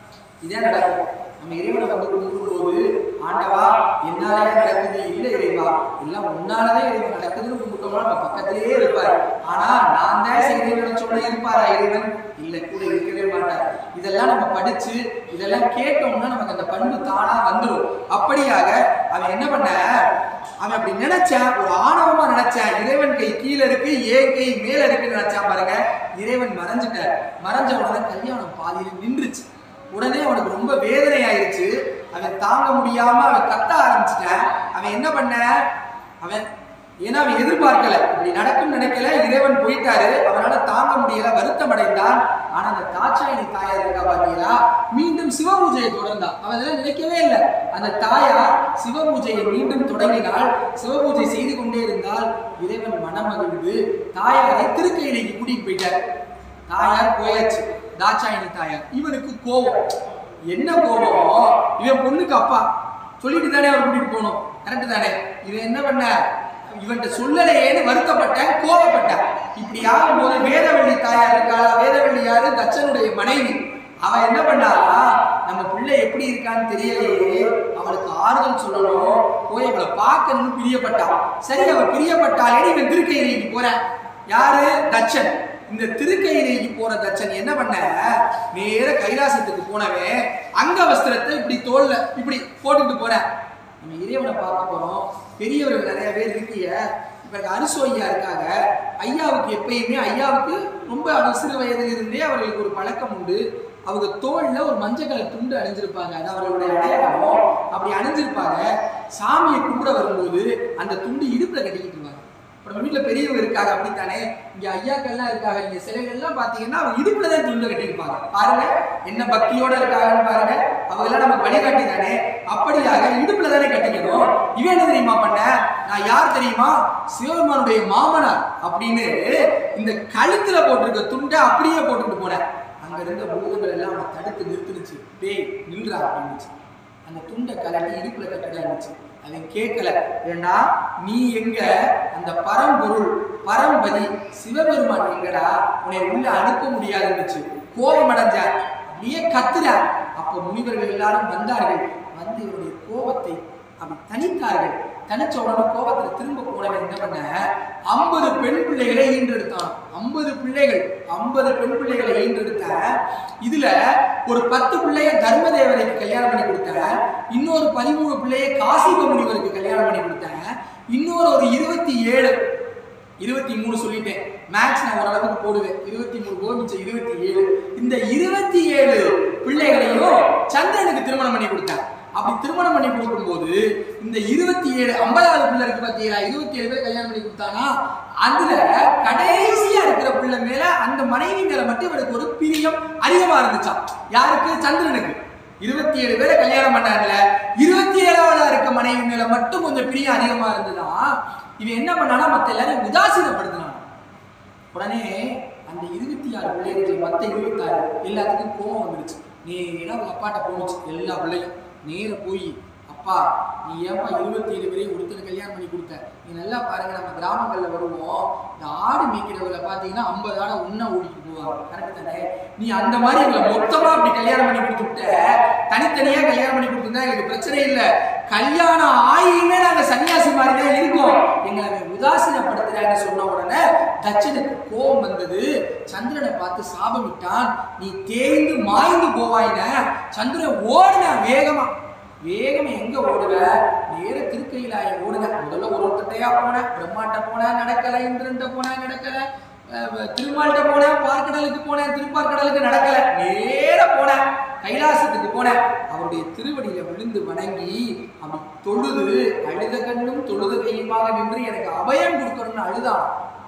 இதே நடக்கும் நம்ம இறைவனை வந்து கும்பிடும்போது ஆண்டவா என்னாலே நடக்குது இல்லை இறைவா எல்லாம் உன்னாலதான் இறைவன் நடக்குதுன்னு கும்பிட்டோம்னா நம்ம பக்கத்திலேயே இருப்பார் ஆனா நான் தான் செய்கிறேன்னு நினைச்சோம்னா இருப்பாரா இறைவன் இல்லை கூட இருக்கவே மாட்டார் இதெல்லாம் நம்ம படிச்சு இதெல்லாம் கேட்டோம்னா நமக்கு அந்த பண்பு தானா வந்துடும் அப்படியாக அவன் என்ன பண்ண அவன் அப்படி நினைச்சான் ஒரு ஆணவமா நினைச்சான் இறைவன் கை கீழே இருக்கு ஏன் கை மேல இருக்குன்னு நினைச்சான் பாருங்க இறைவன் மறைஞ்சிட்டார் மறைஞ்ச உடனே கல்யாணம் பாதியில நின்றுச்சு உடனே அவனுக்கு ரொம்ப வேதனை ஆயிருச்சு அவன் தாங்க முடியாம அவன் கத்த ஆரம்பிச்சிட்டான் அவன் என்ன பண்ண அவன் ஏன்னா அவன் எதிர்பார்க்கல இப்படி நடக்கும் நினைக்கல இறைவன் போயிட்டாரு அவனால தாங்க முடியல வருத்தம் அடைந்தான் ஆனா அந்த தாட்சாயணி தாயார் இருக்கா பாத்தீங்களா மீண்டும் சிவபூஜையை தொடர்ந்தான் அவன் அதெல்லாம் நினைக்கவே இல்லை அந்த தாயார் சிவபூஜையை மீண்டும் தொடங்கினால் சிவபூஜை செய்து கொண்டே இருந்தால் இறைவன் மனம் மகிழ்ந்து தாயாரை திருக்கையிலைக்கு கூட்டிட்டு போயிட்டார் தாயார் போயாச்சு தாட்சாயணி தாயார் இவனுக்கு கோபம் என்ன கோபம் இவன் பொண்ணுக்கு அப்பா சொல்லிட்டு தானே அவர் கூட்டிட்டு போகணும் கரெக்ட் தானே இவன் என்ன பண்ண இவன்கிட்ட சொல்லலையேன்னு வருத்தப்பட்டேன் கோபப்பட்டேன் இப்படி ஆகும்போது வேதவள்ளி தாயார் இருக்காளா வேதவள்ளி யாரு தச்சனுடைய மனைவி அவன் என்ன பண்ணா நம்ம பிள்ளை எப்படி இருக்கான்னு தெரியலையே அவளுக்கு ஆறுதல் சொல்லணும் போய் அவளை பார்க்கணும்னு பிரியப்பட்டான் சரி அவ பிரியப்பட்டாலே இவன் திருக்கையிலைக்கு போறேன் யாரு தச்சன் இந்த திருக்கையிலைக்கு போற தச்சன் என்ன பண்ண நேர கைலாசத்துக்கு போனவன் அங்க வஸ்திரத்தை இப்படி தோல்ல இப்படி போட்டுட்டு போறேன் நம்ம இறைவனை பார்க்க போறோம் பெரியவர்கள் நிறைய பேர் இருக்கீங்க இப்ப அரிசு ஐயா இருக்காங்க ஐயாவுக்கு எப்பயுமே ஐயாவுக்கு ரொம்ப அவர் சிறு வயதில் இருந்தே அவர்களுக்கு ஒரு பழக்கம் உண்டு அவங்க தோல்ல ஒரு மஞ்சள் கலர் துண்டு அணிஞ்சிருப்பாங்க அது அவர்களுடைய அடையாளம் அப்படி அணிஞ்சிருப்பாங்க சாமியை கும்பிட வரும்போது அந்த துண்டு இடுப்புல கட்டிக்கிட்டு வருவாங்க இப்போ நம்ம வீட்டில் பெரியவங்க இருக்காங்க அப்படித்தானே இங்க ஐயாக்கள்லாம் இருக்காங்க இங்க சிலைகள்லாம் பார்த்தீங்கன்னா அவங்க இடுப்புல தான் துண்டு கட்டியிருப்பாங்க பாருங்க என்ன பக்தியோட இருக்காங்கன்னு பாருங்க அவங்க எல்லாம் நம்ம வழிகாட்டி தானே அப்படியாக இடுப்புல தானே கட்டிக்கணும் இவன் என்ன தெரியுமா பண்ண நான் யார் தெரியுமா சிவபெருமானுடைய மாமனார் அப்படின்னு இந்த கழுத்துல போட்டிருக்க துண்டை அப்படியே போட்டுட்டு போனேன் அங்க இருந்த பூதங்கள் எல்லாம் அவனை தடுத்து நிறுத்துனுச்சு டேய் நின்றா அப்படின்னுச்சு அந்த துண்டை கலட்டி இடுப்புல கட்டடா இருந்துச்சு அவன் கேட்கல ஏன்னா நீ எங்க அந்த பரம்பொருள் பரம்பதி சிவபெருமான் எங்கடா உன்னை உள்ள அனுப்ப முடியாதுன்னுச்சு கோபம் அடைஞ்ச அப்படியே கத்துற அப்ப முனிவர்கள் எல்லாரும் வந்தார்கள் வந்து இவருடைய கோபத்தை அப்படி தனித்தார்கள் தனிச்ச உடனே கோபத்துல திரும்ப போனவன் என்ன பண்ண ஐம்பது பெண் பிள்ளைகளை ஈன்றெடுத்தான் ஐம்பது பிள்ளைகள் ஐம்பது பெண் பிள்ளைகளை ஈன்றெடுத்த இதுல ஒரு பத்து பிள்ளைய தர்மதேவரைக்கு கல்யாணம் பண்ணி கொடுத்தேன் இன்னொரு பதிமூணு பிள்ளைய காசிப முனிவருக்கு கல்யாணம் பண்ணி கொடுத்தேன் இன்னொரு ஒரு இருபத்தி ஏழு இருபத்தி மூணு சொல்லிட்டேன் மேக்ஸ் நான் ஓரளவுக்கு போடுவேன் இருபத்தி மூணு போக மிச்சம் இருபத்தி ஏழு இந்த இருபத்தி ஏழு பிள்ளைகளையும் சந்திரனுக்கு திருமணம் பண்ணி கொடுத்தேன் அப்படி திருமணம் பண்ணி கொடுக்கும்போது இந்த இருபத்தி ஏழு ஐம்பதாவது பிள்ளை இருக்கு பார்த்தீங்களா இருபத்தி ஏழு பேர் கல்யாணம் பண்ணி கொடுத்தானா அதுல கடைசியா இருக்கிற பிள்ளை மேல அந்த மனைவி மேல மட்டும் இவனுக்கு ஒரு பிரியம் அதிகமா இருந்துச்சாம் யாருக்கு சந்திரனுக்கு இருபத்தி ஏழு பேரை கல்யாணம் பண்ணாங்கல்ல இருபத்தி ஏழாவதா இருக்க மனைவி மேல மட்டும் கொஞ்சம் பிரியம் அதிகமா இருந்ததா இவன் என்ன பண்ணானா மத்த எல்லாரையும் உதாசீனப்படுத்தினான் உடனே அந்த இருபத்தி ஆறு பிள்ளைகள் மத்த இருபத்தாறு எல்லாத்துக்கும் கோவம் வந்துருச்சு நேரா அவங்க அப்பாட்ட போணுச்சு எல்லா பிள்ளையும் நேர போய் அப்பா நீ ஏன்பா இருபத்தி ஏழு பேரையும் ஒருத்தனை கல்யாணம் பண்ணி கொடுத்த நீ நல்லா பாருங்க நம்ம கிராமங்கள்ல வருவோம் இந்த ஆடு மேய்க்கிறவங்களை பார்த்தீங்கன்னா ஐம்பது ஆடை ஒண்ணா ஓடிட்டு போவாங்க கரெக்ட் தானே நீ அந்த மாதிரி எங்களை மொத்தமா அப்படி கல்யாணம் பண்ணி கொடுத்துட்ட தனித்தனியா கல்யாணம் பண்ணி கொடுத்துருந்தா எங்களுக்கு பிரச்சனை இல்லை கல்யாணம் ஆகியுமே நாங்க சன்னியாசி மாதிரி தான் இருக்கோம் எங்களை அவன் உதாசீனப்படுத்துறான்னு சொன்ன உடனே தட்சனுக்கு கோபம் வந்தது சந்திரனை பார்த்து சாபமிட்டான் நீ தேய்ந்து மாய்ந்து போவாயின சந்திரன் ஓடின வேகமா வேகம் எங்க ஓடுவ நேர திருக்கையிலாய ஓடுன முதல்ல ஒரு ஒருத்தட்டையா போனேன் பிரம்மாட்ட போனேன் நடக்கல இந்திரன்ட்ட போனேன் நடக்கல அஹ் திருமால்கிட்ட போனேன் பார்க்கடலுக்கு போனேன் திருப்பார்க்கடலுக்கு நடக்கல நேர போனேன் கைலாசத்துக்கு போனேன் அவருடைய திருவடியில விழுந்து வணங்கி அப்படி தொழுது அழுத கண்ணும் தொழுத கையுமாக நின்று எனக்கு அபயம் கொடுக்கணும்னு அழுதான்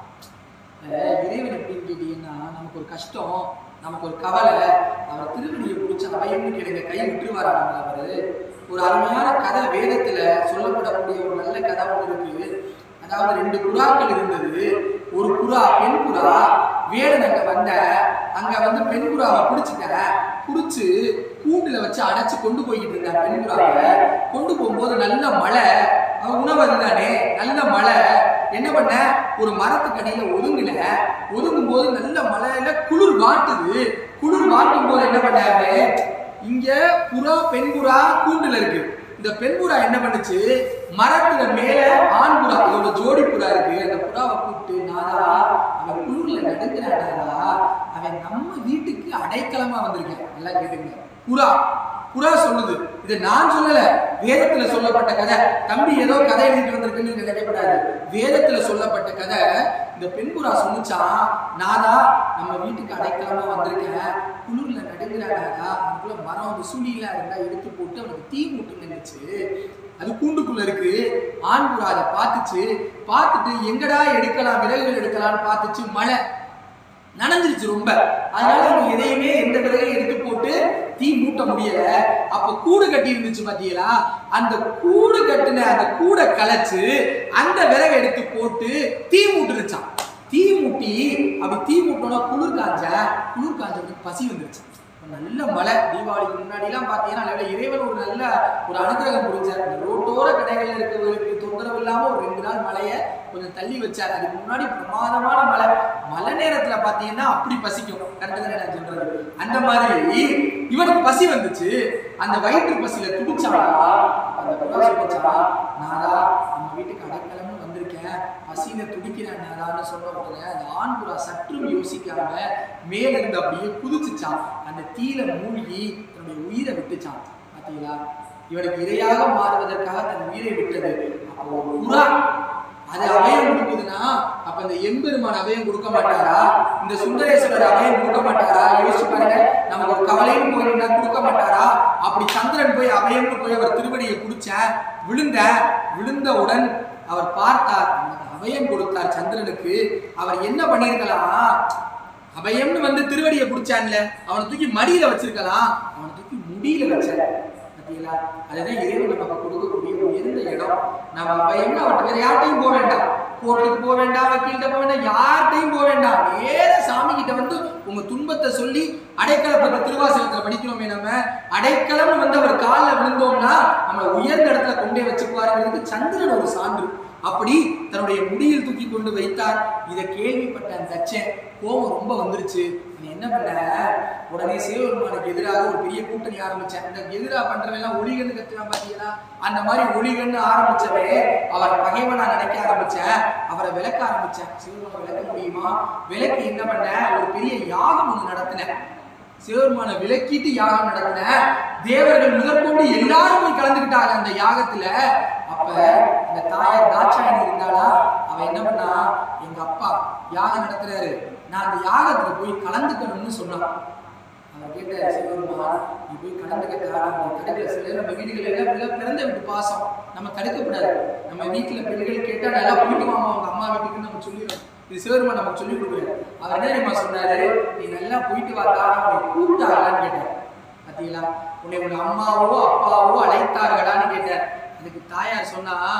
அஹ் இறைவன் எப்படின்னு கேட்டீங்கன்னா நமக்கு ஒரு கஷ்டம் நமக்கு ஒரு கவலை அவர் திருவடியை பிடிச்ச அபயம்னு கேளுங்க கை விட்டுருவாரா நம்மள அவரு ஒரு அருமையான கதை வேதத்துல சொல்லப்படக்கூடிய ஒரு நல்ல கதை ஒன்று இருக்கு அதாவது ரெண்டு புறாக்கள் இருந்தது ஒரு புறா பெண் புறா வேடன் அங்க வந்த அங்க வந்து பெண் புறாவை பிடிச்சிட்டேன் பிடிச்சு கூண்டுல வச்சு அடைச்சு கொண்டு போய்கிட்டு இருந்தேன் பெண் புறாவை கொண்டு போகும்போது நல்ல மழை அவன் உணவு அதுதானே நல்ல மழை என்ன பண்ண ஒரு மரத்துக்கு அடியில ஒதுங்கின ஒதுங்கும் போது நல்ல மழையில குளிர் வாட்டுது குளிர் வாட்டும் போது என்ன பண்ணாரு இங்க புறா பெண் புறா கூண்டுல இருக்கு இந்த பெண் புறா என்ன பண்ணுச்சு மரத்துல மேல ஆண் புறா இதோட ஜோடி புறா இருக்கு அந்த புறாவை கூப்பிட்டு நாதா அவன் குளிர்ல நடுங்கிறாடா அவன் நம்ம வீட்டுக்கு அடைக்கலமா வந்திருக்கேன் நல்லா கேட்டுங்க புறா புறா சொல்லுது இது நான் சொல்லல வேதத்துல சொல்லப்பட்ட கதை தம்பி ஏதோ கதை எழுதிட்டு வந்திருக்குன்னு நீங்க நினைக்கப்படாது வேதத்துல சொல்லப்பட்ட கதை இந்த பெண் புறா சொன்னுச்சான் நாதா நம்ம வீட்டுக்கு அடைக்கலமா வந்திருக்கேன் குளிர்ல நடுங்கிறாடா அதுக்குள்ள மரம் அந்த சுழிலாம் இருந்தா எடுத்து போட்டு அவனுக்கு தீ மூட்டு நின்றுச்சு அது கூண்டுக்குள்ள இருக்கு ஆண் புறா அதை பார்த்துச்சு பார்த்துட்டு எங்கடா எடுக்கலாம் விறகுகள் எடுக்கலாம்னு பார்த்துச்சு மழை நனைஞ்சிருச்சு ரொம்ப அதனால அவங்க எதையுமே எந்த விறகையும் எடுத்து போட்டு தீ மூட்ட முடியல அப்ப கூடு கட்டி இருந்துச்சு பாத்தீங்களா அந்த கூடு கட்டின அந்த கூடை கலைச்சு அந்த விறகை எடுத்து போட்டு தீ மூட்டுருச்சான் தீ மூட்டி அப்படி தீ மூட்டோன்னா குளிர் காஞ்ச குளிர் காஞ்சவனுக்கு பசி வந்துருச்சு நல்ல மழை தீபாவளிக்கு முன்னாடிலாம் பார்த்தீங்கன்னா நல்ல இறைவன் ஒரு நல்ல ஒரு அனுகிரகம் புரிஞ்சார் இந்த ரோட்டோர கடைகள்ல இருக்கிறவங்களுக்கு தொந்தரவு இல்லாம ஒரு ரெண்டு நாள் மழையை கொஞ்சம் தள்ளி வச்சார் அதுக்கு முன்னாடி பிரமாதமான மழை மழை நேரத்துல பார்த்தீங்கன்னா அப்படி பசிக்கும் கரெக்டு தானே நான் சொல்றது அந்த மாதிரி இவனுக்கு பசி வந்துச்சு அந்த வயிற்று பசியில துடிச்சானா அந்த புறா சொல்லிச்சா நாதா நம்ம வீட்டுக்கு அடைக்கலம்னு வந்திருக்கேன் பசியில துடிக்கிறேன் நாதான்னு சொன்ன உடனே அந்த ஆண் புறா சற்றும் யோசிக்காம மேல இருந்து அப்படியே குதிச்சுச்சான் அந்த தீயில மூழ்கி தன்னுடைய உயிரை விட்டுச்சான் பாத்தீங்களா இவனுக்கு இரையாக மாறுவதற்காக தன் உயிரை விட்டது அப்போ ஒரு புறா அது அபயம் கொடுக்குதுன்னா அப்ப இந்த எம்பெருமான் அபயம் கொடுக்க மாட்டாரா இந்த சுந்தரேஸ்வரர் அபயம் கொடுக்க மாட்டாரா யோசிச்சு பாருங்க நமக்கு ஒரு கவலைன்னு போயிருந்தா கொடுக்க மாட்டாரா அப்படி சந்திரன் போய் அபயம்னு போய் அவர் திருவடியை பிடிச்ச விழுந்த விழுந்தவுடன் அவர் பார்த்தார் அவனுக்கு அபயம் கொடுத்தார் சந்திரனுக்கு அவர் என்ன பண்ணியிருக்கலாம் அபயம்னு வந்து திருவடியை பிடிச்சான்ல அவனை தூக்கி மடியில வச்சிருக்கலாம் அவனை தூக்கி முடியில வச்சார் பார்த்தீங்களா அதுதான் இறைவன் நமக்கு கொடுக்கக்கூடிய உயர்ந்த இடம் நம்ம அபயம்னு அவர்கிட்ட வேற யார்ட்டையும் போக வேண்டாம் கோர்ட்டுக்கு போக வேண்டாம் வக்கீல்கிட்ட போக வேண்டாம் யார்கிட்டையும் போக வேண்டாம் நேர சாமி கிட்ட வந்து உங்க துன்பத்தை சொல்லி அடைக்கலப்பட்ட திருவாசகத்துல படிக்கிறோமே நம்ம அடைக்கலம்னு வந்து அவர் காலில் விழுந்தோம்னா நம்மளை உயர்ந்த இடத்துல கொண்டே வச்சுக்குவாருங்கிறதுக்கு சந்திரன் ஒரு சான்று அப்படி தன்னுடைய முடியில் தூக்கி கொண்டு வைத்தார் இதை கேள்விப்பட்ட அந்த தச்சன் கோபம் ரொம்ப வந்துருச்சு நீ என்ன பண்ண உடனே சிவபெருமானுக்கு எதிராக ஒரு பெரிய கூட்டணி ஆரம்பிச்சேன் இந்த எதிராக பண்றவன் எல்லாம் ஒளிகன்னு கத்துனா பாத்தீங்களா அந்த மாதிரி ஒளிகன்னு ஆரம்பிச்சவே அவர் பகைவனா நினைக்க ஆரம்பிச்சேன் அவரை விளக்க ஆரம்பிச்சேன் சிவபெருமான விளக்க முடியுமா விளக்கி என்ன பண்ண ஒரு பெரிய யாகம் ஒன்று நடத்தினேன் சிவபெருமான விலக்கிட்டு யாகம் நடத்தின தேவர்கள் முதற்கொண்டு எல்லாரும் போய் கலந்துக்கிட்டாங்க அந்த யாகத்துல அப்ப அந்த தாயார் தாட்சாயணி இருந்தாளா அவ என்ன பண்ணா எங்க அப்பா யாகம் நடத்துறாரு நான் அந்த யாகத்துல போய் கலந்துக்கணும்னு சொன்னான் அவன் கேட்ட சிவபெருமான் நீ போய் கலந்துக்கிட்டா நம்ம தடுக்கல சில நம்ம வீடுகள் எல்லாம் பிள்ளை பிறந்த வீட்டு பாசம் நம்ம தடுக்கப்படாது நம்ம வீட்டுல பெண்கள் கேட்டா நல்லா போயிட்டு வாமா அவங்க அம்மா வீட்டுக்கு நம்ம சொல்லிடுறோம் இது சிவபெருமான் நமக்கு சொல்லி கொடுக்குறாரு அவர் என்ன தெரியுமா சொன்னாரு நீ நல்லா போயிட்டு வாத்தா உன்னை கூப்பிட்டாங்களான்னு கேட்டார் பாத்தீங்களா உன்னை உங்க அம்மாவோ அப்பாவோ அழைத்தார்களான்னு கேட்டார் அதுக்கு தாயார் சொன்னா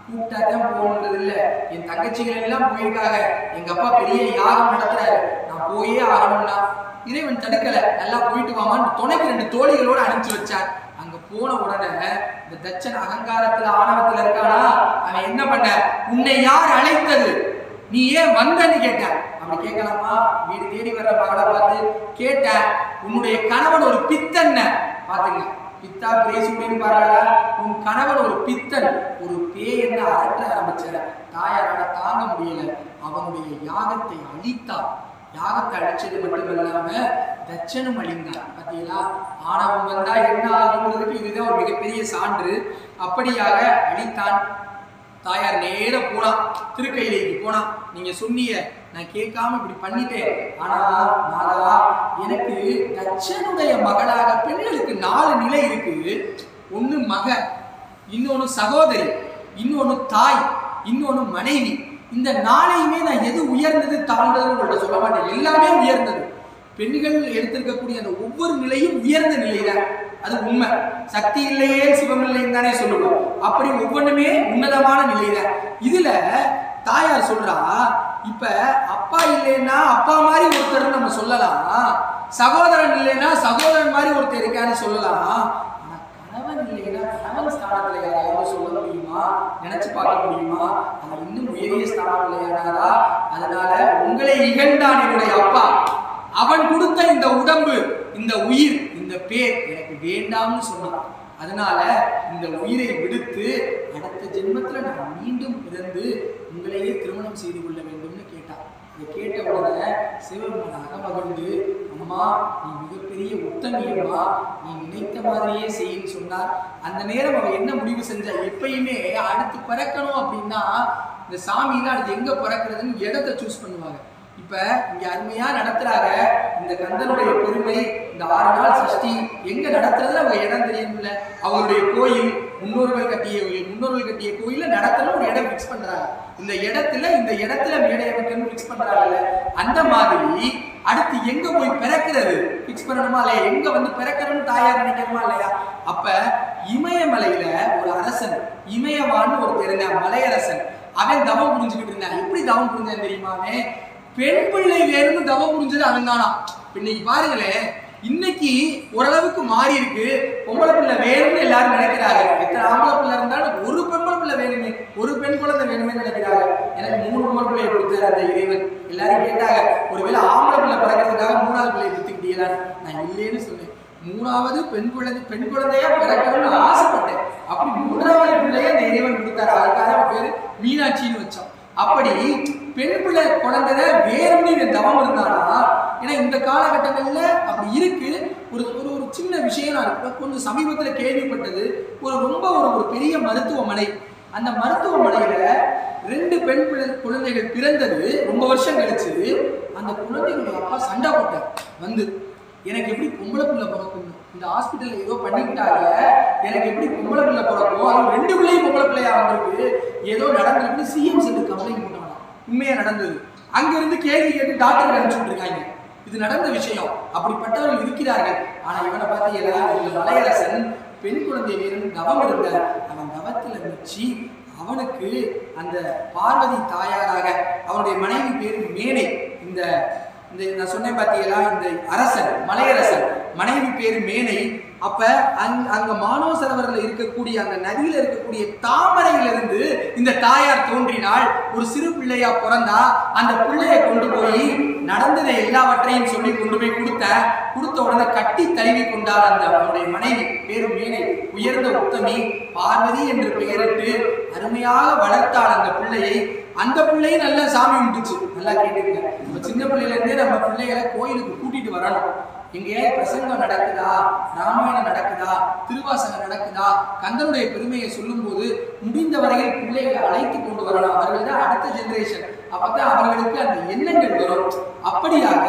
கூப்பிட்டா தான் போகணுன்றது இல்ல என் தங்கச்சிகள் எல்லாம் போயிருக்காங்க எங்க அப்பா பெரிய யாகம் நடத்துறாரு நான் போயே ஆகணும்னா இறைவன் தடுக்கல நல்லா போயிட்டு வாமான்னு துணைக்கு ரெண்டு தோழிகளோட அனுப்பிச்சு வச்சார் அங்க போன உடனே இந்த தச்சன் அகங்காரத்துல ஆணவத்துல இருக்கானா அவன் என்ன பண்ண உன்னை யார் அழைத்தது நீ ஏன் வந்தன்னு கேட்டேன் அப்படி கேட்கலாமா வீடு தேடி வர்ற மகளை பார்த்து கேட்டேன் உன்னுடைய கணவன் ஒரு பித்தன்ன பாத்துங்க பித்தா பிரேசுடின்னு பாருங்க உன் கணவன் ஒரு பித்தன் ஒரு பேய் என்ன அரட்ட ஆரம்பிச்சார தாயாரால தாங்க முடியல அவனுடைய யாகத்தை அழித்தான் யாகத்தை அழிச்சது மட்டும் இல்லாம தட்சனும் அழிந்தான் பாத்தீங்களா ஆணவம் வந்தா என்ன ஆகுங்கிறதுக்கு இதுதான் ஒரு மிகப்பெரிய சான்று அப்படியாக அழித்தான் தாயார் நேர போனா திருக்கையிலேக்கு போனா நீங்க சொன்னீங்க நான் கேட்காம இப்படி பண்ணிட்டேன் ஆனா நாளா எனக்கு தச்சனுடைய மகளாக பெண்களுக்கு நாலு நிலை இருக்கு ஒண்ணு மக இன்னொன்னு சகோதரி இன்னொன்னு தாய் இன்னொன்னு மனைவி இந்த நாளையுமே நான் எது உயர்ந்தது தாழ்ந்ததுன்னு உங்கள்ட்ட சொல்ல மாட்டேன் எல்லாமே உயர்ந்தது பெண்கள் எடுத்திருக்கக்கூடிய அந்த ஒவ்வொரு நிலையும் உயர்ந்த நிலைதான் அது உண்மை சக்தி இல்லையே சிவம் இல்லைன்னு தானே சொல்லுவோம் அப்படி ஒவ்வொன்றுமே உன்னதமான நிலைதான் இதுல தாயார் சொல்றா இப்ப அப்பா இல்லைன்னா அப்பா மாதிரி ஒருத்தர் நம்ம சொல்லலாம் சகோதரன் இல்லைன்னா சகோதரன் மாதிரி ஒருத்தர் இருக்கான்னு சொல்லலாம் ஆனா கணவன் இல்லைன்னா கணவன் ஸ்தானத்துல யாராவது சொல்ல முடியுமா நினைச்சு பார்க்க முடியுமா அது இன்னும் உயரிய ஸ்தானம் இல்லையானாரா அதனால உங்களை இகழ்ந்தான் என்னுடைய அப்பா அவன் கொடுத்த இந்த உடம்பு இந்த உயிர் இந்த பேர் எனக்கு வேண்டாம்னு சொன்னான் அதனால இந்த உயிரை விடுத்து அடுத்த ஜென்மத்துல நான் மீண்டும் பிறந்து உங்களையே திருமணம் செய்து கொள்ள வேண்டும்னு கேட்டான் இதை கேட்ட உடனே சிவபெருமான் அகமகிழ்ந்து அம்மா நீ மிகப்பெரிய உத்தமியம்மா நீ நினைத்த மாதிரியே செய்யின்னு சொன்னார் அந்த நேரம் அவ என்ன முடிவு செஞ்சா எப்பயுமே அடுத்து பிறக்கணும் அப்படின்னா இந்த சாமியில அடுத்து எங்க பிறக்கிறதுன்னு இடத்தை சூஸ் பண்ணுவாங்க இப்ப இங்க அருமையா நடத்துறாங்க இந்த கந்தனுடைய பெருமை இந்த ஆறு நாள் சஷ்டி எங்க நடத்துறது அவங்க இடம் தெரியணும்ல அவங்களுடைய கோயில் முன்னோர்கள் கட்டிய முன்னோர்கள் கட்டிய கோயில நடத்தணும் ஒரு இடம் ஃபிக்ஸ் பண்றாங்க இந்த இடத்துல இந்த இடத்துல மேடை அமைக்கணும் ஃபிக்ஸ் பண்றாங்கல்ல அந்த மாதிரி அடுத்து எங்க போய் பிறக்கிறது ஃபிக்ஸ் பண்ணணுமா இல்லையா எங்க வந்து பிறக்கிறோம்னு தாயார் நினைக்கணுமா இல்லையா அப்ப இமயமலையில ஒரு அரசன் இமயவான்னு ஒரு தெரிந்த மலையரசன் அவன் தவம் புரிஞ்சுக்கிட்டு இருந்தான் எப்படி தவம் புரிஞ்சான் தெரியுமா அவன் பெண் பிள்ளை வேணும்னு தவம் புரிஞ்சது அவன் தானா இன்னைக்கு பாருங்களேன் இன்னைக்கு ஓரளவுக்கு மாறி இருக்கு பொம்பளை பிள்ளை வேணும்னு எல்லாரும் நினைக்கிறாங்க எத்தனை ஆம்பளை பிள்ளை இருந்தாலும் ஒரு பொம்பளை பிள்ளை வேணுமே ஒரு பெண் குழந்தை வேணுமே நினைக்கிறாங்க எனக்கு மூணு பொம்பளை பிள்ளையை கொடுத்தாரு அந்த இறைவன் எல்லாரும் கேட்டாங்க ஒருவேளை ஆம்பளை பிள்ளை பிறக்கிறதுக்காக மூணாவது பிள்ளையை பெற்றுக்கிட்டீங்களான்னு நான் இல்லைன்னு சொன்னேன் மூணாவது பெண் குழந்தை பெண் குழந்தையா பிறக்கணும்னு ஆசைப்பட்டேன் அப்படி மூணாவது பிள்ளைய அந்த இறைவன் கொடுத்தாரு அதுக்காக அவன் பேரு மீனாட்சின்னு வச்சோம் அப்படி பெண் பிள்ளை குழந்தை வேறும்னு இவன் தவம் இருந்தானா ஏன்னா இந்த காலகட்டங்கள்ல அப்படி இருக்கு ஒரு ஒரு ஒரு சின்ன விஷயம் நான் இப்ப கொஞ்சம் சமீபத்துல கேள்விப்பட்டது ஒரு ரொம்ப ஒரு ஒரு பெரிய மருத்துவமனை அந்த மருத்துவமனையில ரெண்டு பெண் பிள்ளை குழந்தைகள் பிறந்தது ரொம்ப வருஷம் கழிச்சு அந்த குழந்தைகளுடைய அப்பா சண்டை போட்டார் வந்து எனக்கு எப்படி பொம்பளை பிள்ளை பிறக்கும் இந்த ஹாஸ்பிட்டல்ல ஏதோ பண்ணிக்கிட்டாங்க எனக்கு எப்படி பொம்பளை பிள்ளை பிறக்கும் அது ரெண்டு பிள்ளையும் பொம்பளை பிள்ளையா வந்திருக்கு ஏதோ நடந்திருக்கு சிஎம் சென்று கம்ப்ளைண்ட் பண்ணாங்க உண்மையா நடந்தது அங்க இருந்து கேள்வி கேட்டு டாக்டர் அனுப்பிச்சுட்டு இருக்காங்க இது நடந்த விஷயம் அப்படிப்பட்டவர்கள் இருக்கிறார்கள் ஆனா இவனை பார்த்தீங்களா இந்த மலையரசன் பெண் குழந்தை வீரன் தவம் இருந்தார் அவன் தவத்துல வச்சு அவனுக்கு அந்த பார்வதி தாயாராக அவனுடைய மனைவி பேரு மேனை இந்த இந்த நான் சொன்னேன் பார்த்தீங்களா இந்த அரசன் மலையரசன் மனைவி பேரு மேனை அப்ப அங் அங்க மானவ சரவரில் இருக்கக்கூடிய அந்த நதியில இருக்கக்கூடிய தாமரையிலிருந்து இந்த தாயார் தோன்றினாள் ஒரு சிறு பிள்ளையா பிறந்தா அந்த பிள்ளையை கொண்டு போய் நடந்ததை எல்லாவற்றையும் சொல்லி கொண்டு போய் கொடுத்த கொடுத்த உடனே கட்டி தழுவி கொண்டார் அந்த அவருடைய மனைவி பேரு மேனை உயர்ந்த உத்தமி பார்வதி என்று பெயரிட்டு அருமையாக வளர்த்தாள் அந்த பிள்ளையை அந்த பிள்ளையும் நல்லா சாமி கும்பிட்டுச்சு நல்லா கேட்டுக்கங்க நம்ம சின்ன பிள்ளையில இருந்தே நம்ம பிள்ளைகளை கோயிலுக்கு கூட்டிட்டு வரணும் எங்கேயாவது பிரசங்கம் நடக்குதா ராமாயணம் நடக்குதா திருவாசகம் நடக்குதா கந்தனுடைய பெருமையை சொல்லும்போது முடிந்த வரையில் பிள்ளைகளை அழைத்து கொண்டு வரலாம் அவர்கள் தான் அடுத்த ஜெனரேஷன் அப்பதான் அவர்களுக்கு அந்த எண்ணங்கள் வரும் அப்படியாக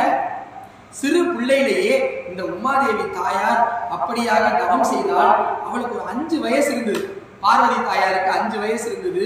சிறு பிள்ளையிலேயே இந்த உமாதேவி தாயார் அப்படியாக தவம் செய்தால் அவளுக்கு ஒரு அஞ்சு வயசு இருந்தது பார்வதி தாயாருக்கு அஞ்சு வயசு இருந்தது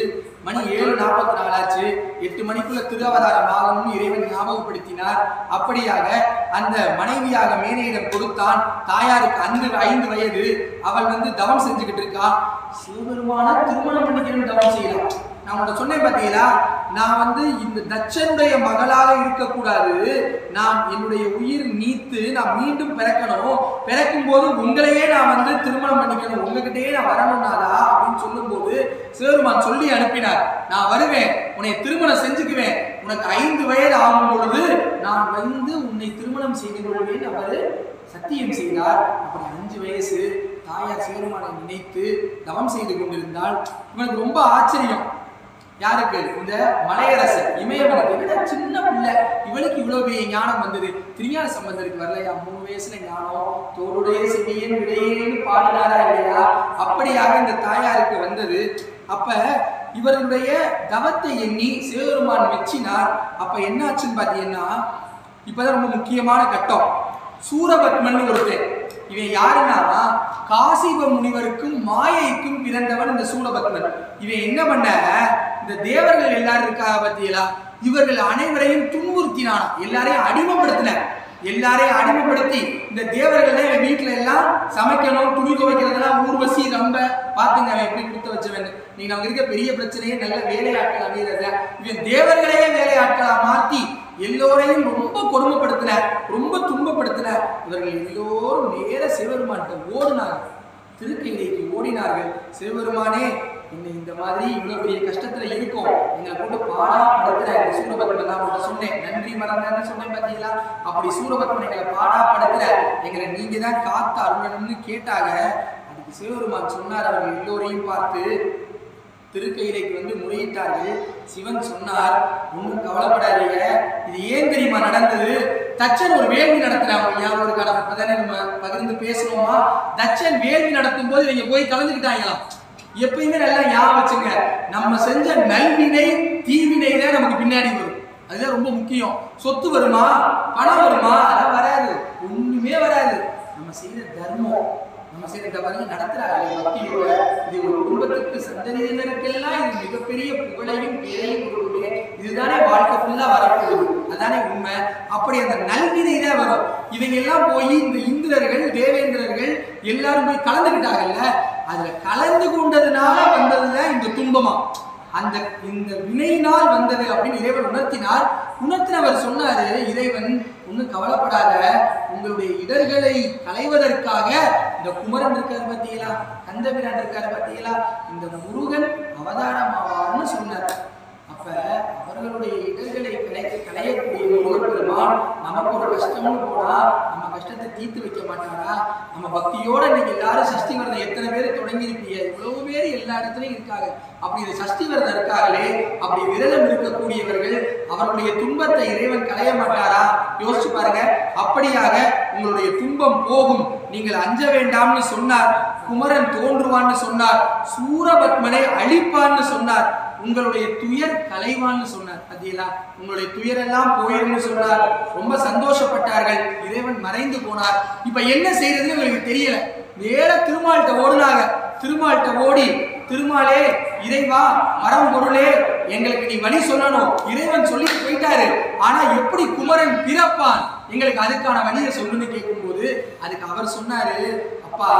மணி ஏழு நாற்பத்தி நாலாச்சு எட்டு மணிக்குள்ள திருவதாரம் ஆகணும்னு இறைவன் ஞாபகப்படுத்தினார் அப்படியாக அந்த மனைவியாக மேனையிடம் கொடுத்தான் தாயாருக்கு அன்று ஐந்து வயது அவள் வந்து தவம் செஞ்சுக்கிட்டு இருக்கா சிவபெருமான திருமணம் பண்ணிக்கணும் தவம் செய்யலாம் நான் உங்கள்ட்ட சொன்னேன் பார்த்தீங்களா நான் வந்து இந்த தச்சனுடைய மகளாக இருக்கக்கூடாது நான் என்னுடைய உயிர் நீத்து நான் மீண்டும் பிறக்கணும் பிறக்கும் போது உங்களையே நான் வந்து திருமணம் பண்ணிக்கணும் உங்ககிட்டயே நான் வரணும்னாதா அப்படின்னு சொல்லும்போது சிவருமான் சொல்லி அனுப்பினார் நான் வருவேன் உன்னை திருமணம் செஞ்சுக்குவேன் உனக்கு ஐந்து வயது ஆகும் பொழுது நான் வந்து உன்னை திருமணம் செய்து கொள்வேன் அவர் சத்தியம் செய்தார் அப்படி அஞ்சு வயசு தாயார் சிவருமானை நினைத்து தவம் செய்து கொண்டிருந்தால் இவனுக்கு ரொம்ப ஆச்சரியம் யாருக்கு இந்த மலையரசர் இமயவனுக்கு விட சின்ன பிள்ளை இவளுக்கு இவ்வளவு பெரிய ஞானம் வந்தது திருஞான சம்பந்தருக்கு வரலையா மூணு வயசுல ஞானம் தோளுடைய செடியன் விடையேன்னு பாடினாரா இல்லையா அப்படியாக இந்த தாயாருக்கு வந்தது அப்ப இவருடைய தவத்தை எண்ணி சிவபெருமான் மெச்சினார் அப்ப என்னாச்சுன்னு பாத்தீங்கன்னா இப்பதான் ரொம்ப முக்கியமான கட்டம் சூரபத்மன் ஒருத்தன் இவன் யாருன்னா காசிப முனிவருக்கும் மாயைக்கும் பிறந்தவன் இந்த சூரபத்மன் இவன் என்ன பண்ண இந்த தேவர்கள் எல்லாரும் இருக்கா பத்தியலா இவர்கள் அனைவரையும் துன்புறுத்தினான் எல்லாரையும் அடிமைப்படுத்தின எல்லாரையும் அடிமைப்படுத்தி இந்த தேவர்கள் இவன் வீட்டுல எல்லாம் சமைக்கணும் துணி துவைக்கிறதெல்லாம் ஊர்வசி ரொம்ப பாத்துங்க அவன் எப்படி கொடுத்து வச்சவன் நீங்க நமக்கு இருக்க பெரிய பிரச்சனையே நல்ல வேலையாட்கள் அமைகிறத இவன் தேவர்களையே வேலையாட்களா மாத்தி எல்லோரையும் ரொம்ப கொடுமைப்படுத்தின ரொம்ப துன்பப்படுத்தின இவர்கள் எல்லோரும் நேர சிவபெருமான்கிட்ட ஓடினாங்க திருக்கையிலேக்கு ஓடினார்கள் சிவபெருமானே இன்னை இந்த மாதிரி இவ்வளவு பெரிய கஷ்டத்துல இருக்கோம் எங்களை போட்டு பாடா படுத்துற இந்த சூரபத்மன் நான் உங்கள்ட்ட சொன்னேன் நன்றி மறந்தேன்னு சொன்னேன் பாத்தீங்களா அப்படி சூரபத்மன் எங்களை பாடா படுத்துற எங்களை நீங்க தான் காத்து அருளணும்னு கேட்டாங்க அதுக்கு சிவபெருமான் சொன்னார் அவர்கள் எல்லோரையும் பார்த்து திருக்கையிலைக்கு வந்து முறையிட்டார்கள் சிவன் சொன்னார் ஒன்றும் கவலைப்படாதீங்க இது ஏன் தெரியுமா நடந்தது தச்சன் ஒரு வேள்வி நடத்துறாங்க ஞாபகம் இருக்கா நம்ம இப்பதானே நம்ம பகிர்ந்து பேசுறோமா தச்சன் வேள்வி நடத்தும் போது இவங்க போய் கலந்துக்கிட்டாங்களாம் எப்பயுமே நல்லா ஞாபகம் வச்சுங்க நம்ம செஞ்ச நல்வினை தீவினை தான் நமக்கு பின்னாடி வரும் அதுதான் ரொம்ப முக்கியம் சொத்து வருமா பணம் வருமா அதெல்லாம் வராது ஒண்ணுமே வராது நம்ம செய்யற தர்மம் நம்ம செய்யற தவறு நடத்துறாங்க பக்தியோட இது ஒரு குடும்பத்துக்கு சந்ததியினருக்கெல்லாம் இது மிகப்பெரிய புகழையும் பேரையும் கொடுக்குது இதுதானே வாழ்க்கை ஃபுல்லா வரப்போகுது அதானே உண்மை அப்படி அந்த நல்வினை தான் வரும் இவங்க எல்லாம் போய் இந்த இந்திரர்கள் தேவேந்திரர்கள் எல்லாரும் போய் கலந்துக்கிட்டாங்கல்ல அதுல கலந்து கொண்டதுனால வந்ததுதான் இந்த துன்பமா அந்த இந்த வினையினால் வந்தது அப்படின்னு இறைவன் உணர்த்தினார் உணர்த்தினவர் சொன்னாரு இறைவன் ஒன்றும் கவலைப்படாத உங்களுடைய இடர்களை களைவதற்காக இந்த குமரன் இருக்காரு பார்த்தீங்களா கந்தபிரான் இருக்காரு பார்த்தீங்களா இந்த முருகன் அவதாரமாவார்னு சொன்னார் அப்ப அவர்களுடைய இடர்களை கலை களையக்கூடிய முருகப்பெருமான் நமக்கு ஒரு கஷ்டம்னு போனா நம்ம கஷ்டத்தை தீர்த்து வைக்க மாட்டாரா நம்ம பக்தியோட இன்னைக்கு எல்லாரும் சஷ்டி விரதம் எத்தனை பேர் தொடங்கி இருப்பீங்க இவ்வளவு பேர் எல்லா இடத்துலயும் இருக்காங்க அப்படி இந்த சஷ்டி விரதம் இருக்காங்களே அப்படி விரதம் இருக்கக்கூடியவர்கள் அவருடைய துன்பத்தை இறைவன் களைய மாட்டாரா யோசிச்சு பாருங்க அப்படியாக உங்களுடைய துன்பம் போகும் நீங்கள் அஞ்ச வேண்டாம்னு சொன்னார் குமரன் தோன்றுவான்னு சொன்னார் சூரபத்மனை அழிப்பான்னு சொன்னார் உங்களுடைய துயர் கலைவான்னு சொன்னார் பார்த்தீங்களா உங்களுடைய துயரெல்லாம் போயிரும்னு சொன்னார் ரொம்ப சந்தோஷப்பட்டார்கள் இறைவன் மறைந்து போனார் இப்ப என்ன செய்யறதுன்னு உங்களுக்கு தெரியல நேர திருமால்கிட்ட ஓடுனாங்க திருமால்கிட்ட ஓடி திருமாலே இறைவா பரம்பொருளே எங்களுக்கு நீ வழி சொல்லணும் இறைவன் சொல்லிட்டு போயிட்டாரு ஆனா எப்படி குமரன் பிறப்பான் எங்களுக்கு அதுக்கான வழியை சொல்லுன்னு கேட்கும்போது அதுக்கு அவர் சொன்னாரு அப்பா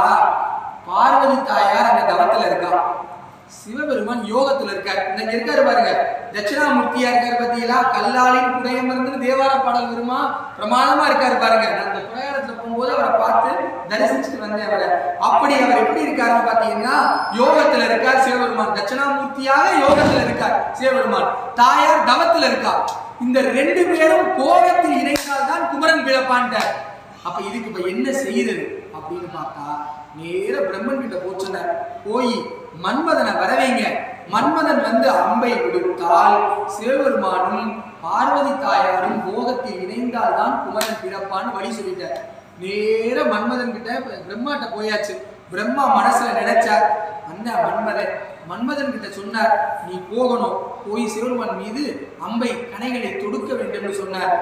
பார்வதி தாயார் அந்த தவத்துல இருக்கா சிவபெருமான் யோகத்துல இருக்கார் இன்னைக்கு இருக்காரு பாருங்க தட்சிணாமூர்த்தியா இருக்காரு பாத்தீங்களா கல்லாலின் குடையமர்ந்து தேவார பாடல் வருமா பிரமாதமா இருக்காரு பாருங்க நான் அந்த பிரயாணத்துல போகும்போது அவரை பார்த்து தரிசிச்சுட்டு வந்தேன் அவரை அப்படி அவர் எப்படி இருக்காருன்னு பாத்தீங்கன்னா யோகத்துல இருக்கார் சிவபெருமான் தட்சிணாமூர்த்தியாக யோகத்துல இருக்கார் சிவபெருமான் தாயார் தவத்துல இருக்கா இந்த ரெண்டு பேரும் கோபத்தில் இணைந்தால் தான் குமரன் பிறப்பான்ட்டார் அப்ப இதுக்கு இப்ப என்ன செய்யுது அப்படின்னு பார்த்தா நேர பிரம்மன் கிட்ட போச்சுனார் போய் மன்மதனை வரவைங்க மன்மதன் வந்து அம்பை விடுத்தால் சிவபெருமானும் பார்வதி தாயாரும் போகத்தில் இணைந்தால் தான் குமரன் பிறப்பான்னு வழி சொல்லிட்டார் நேர மன்மதன் கிட்ட பிரம்மாட்ட போயாச்சு பிரம்மா மனசுல நினைச்சார் அந்த மன்மதன் மன்மதன் கிட்ட சொன்னார் நீ போகணும் போய் சிவபெருமான் மீது அம்பை கணைகளை தொடுக்க வேண்டும்னு சொன்னார்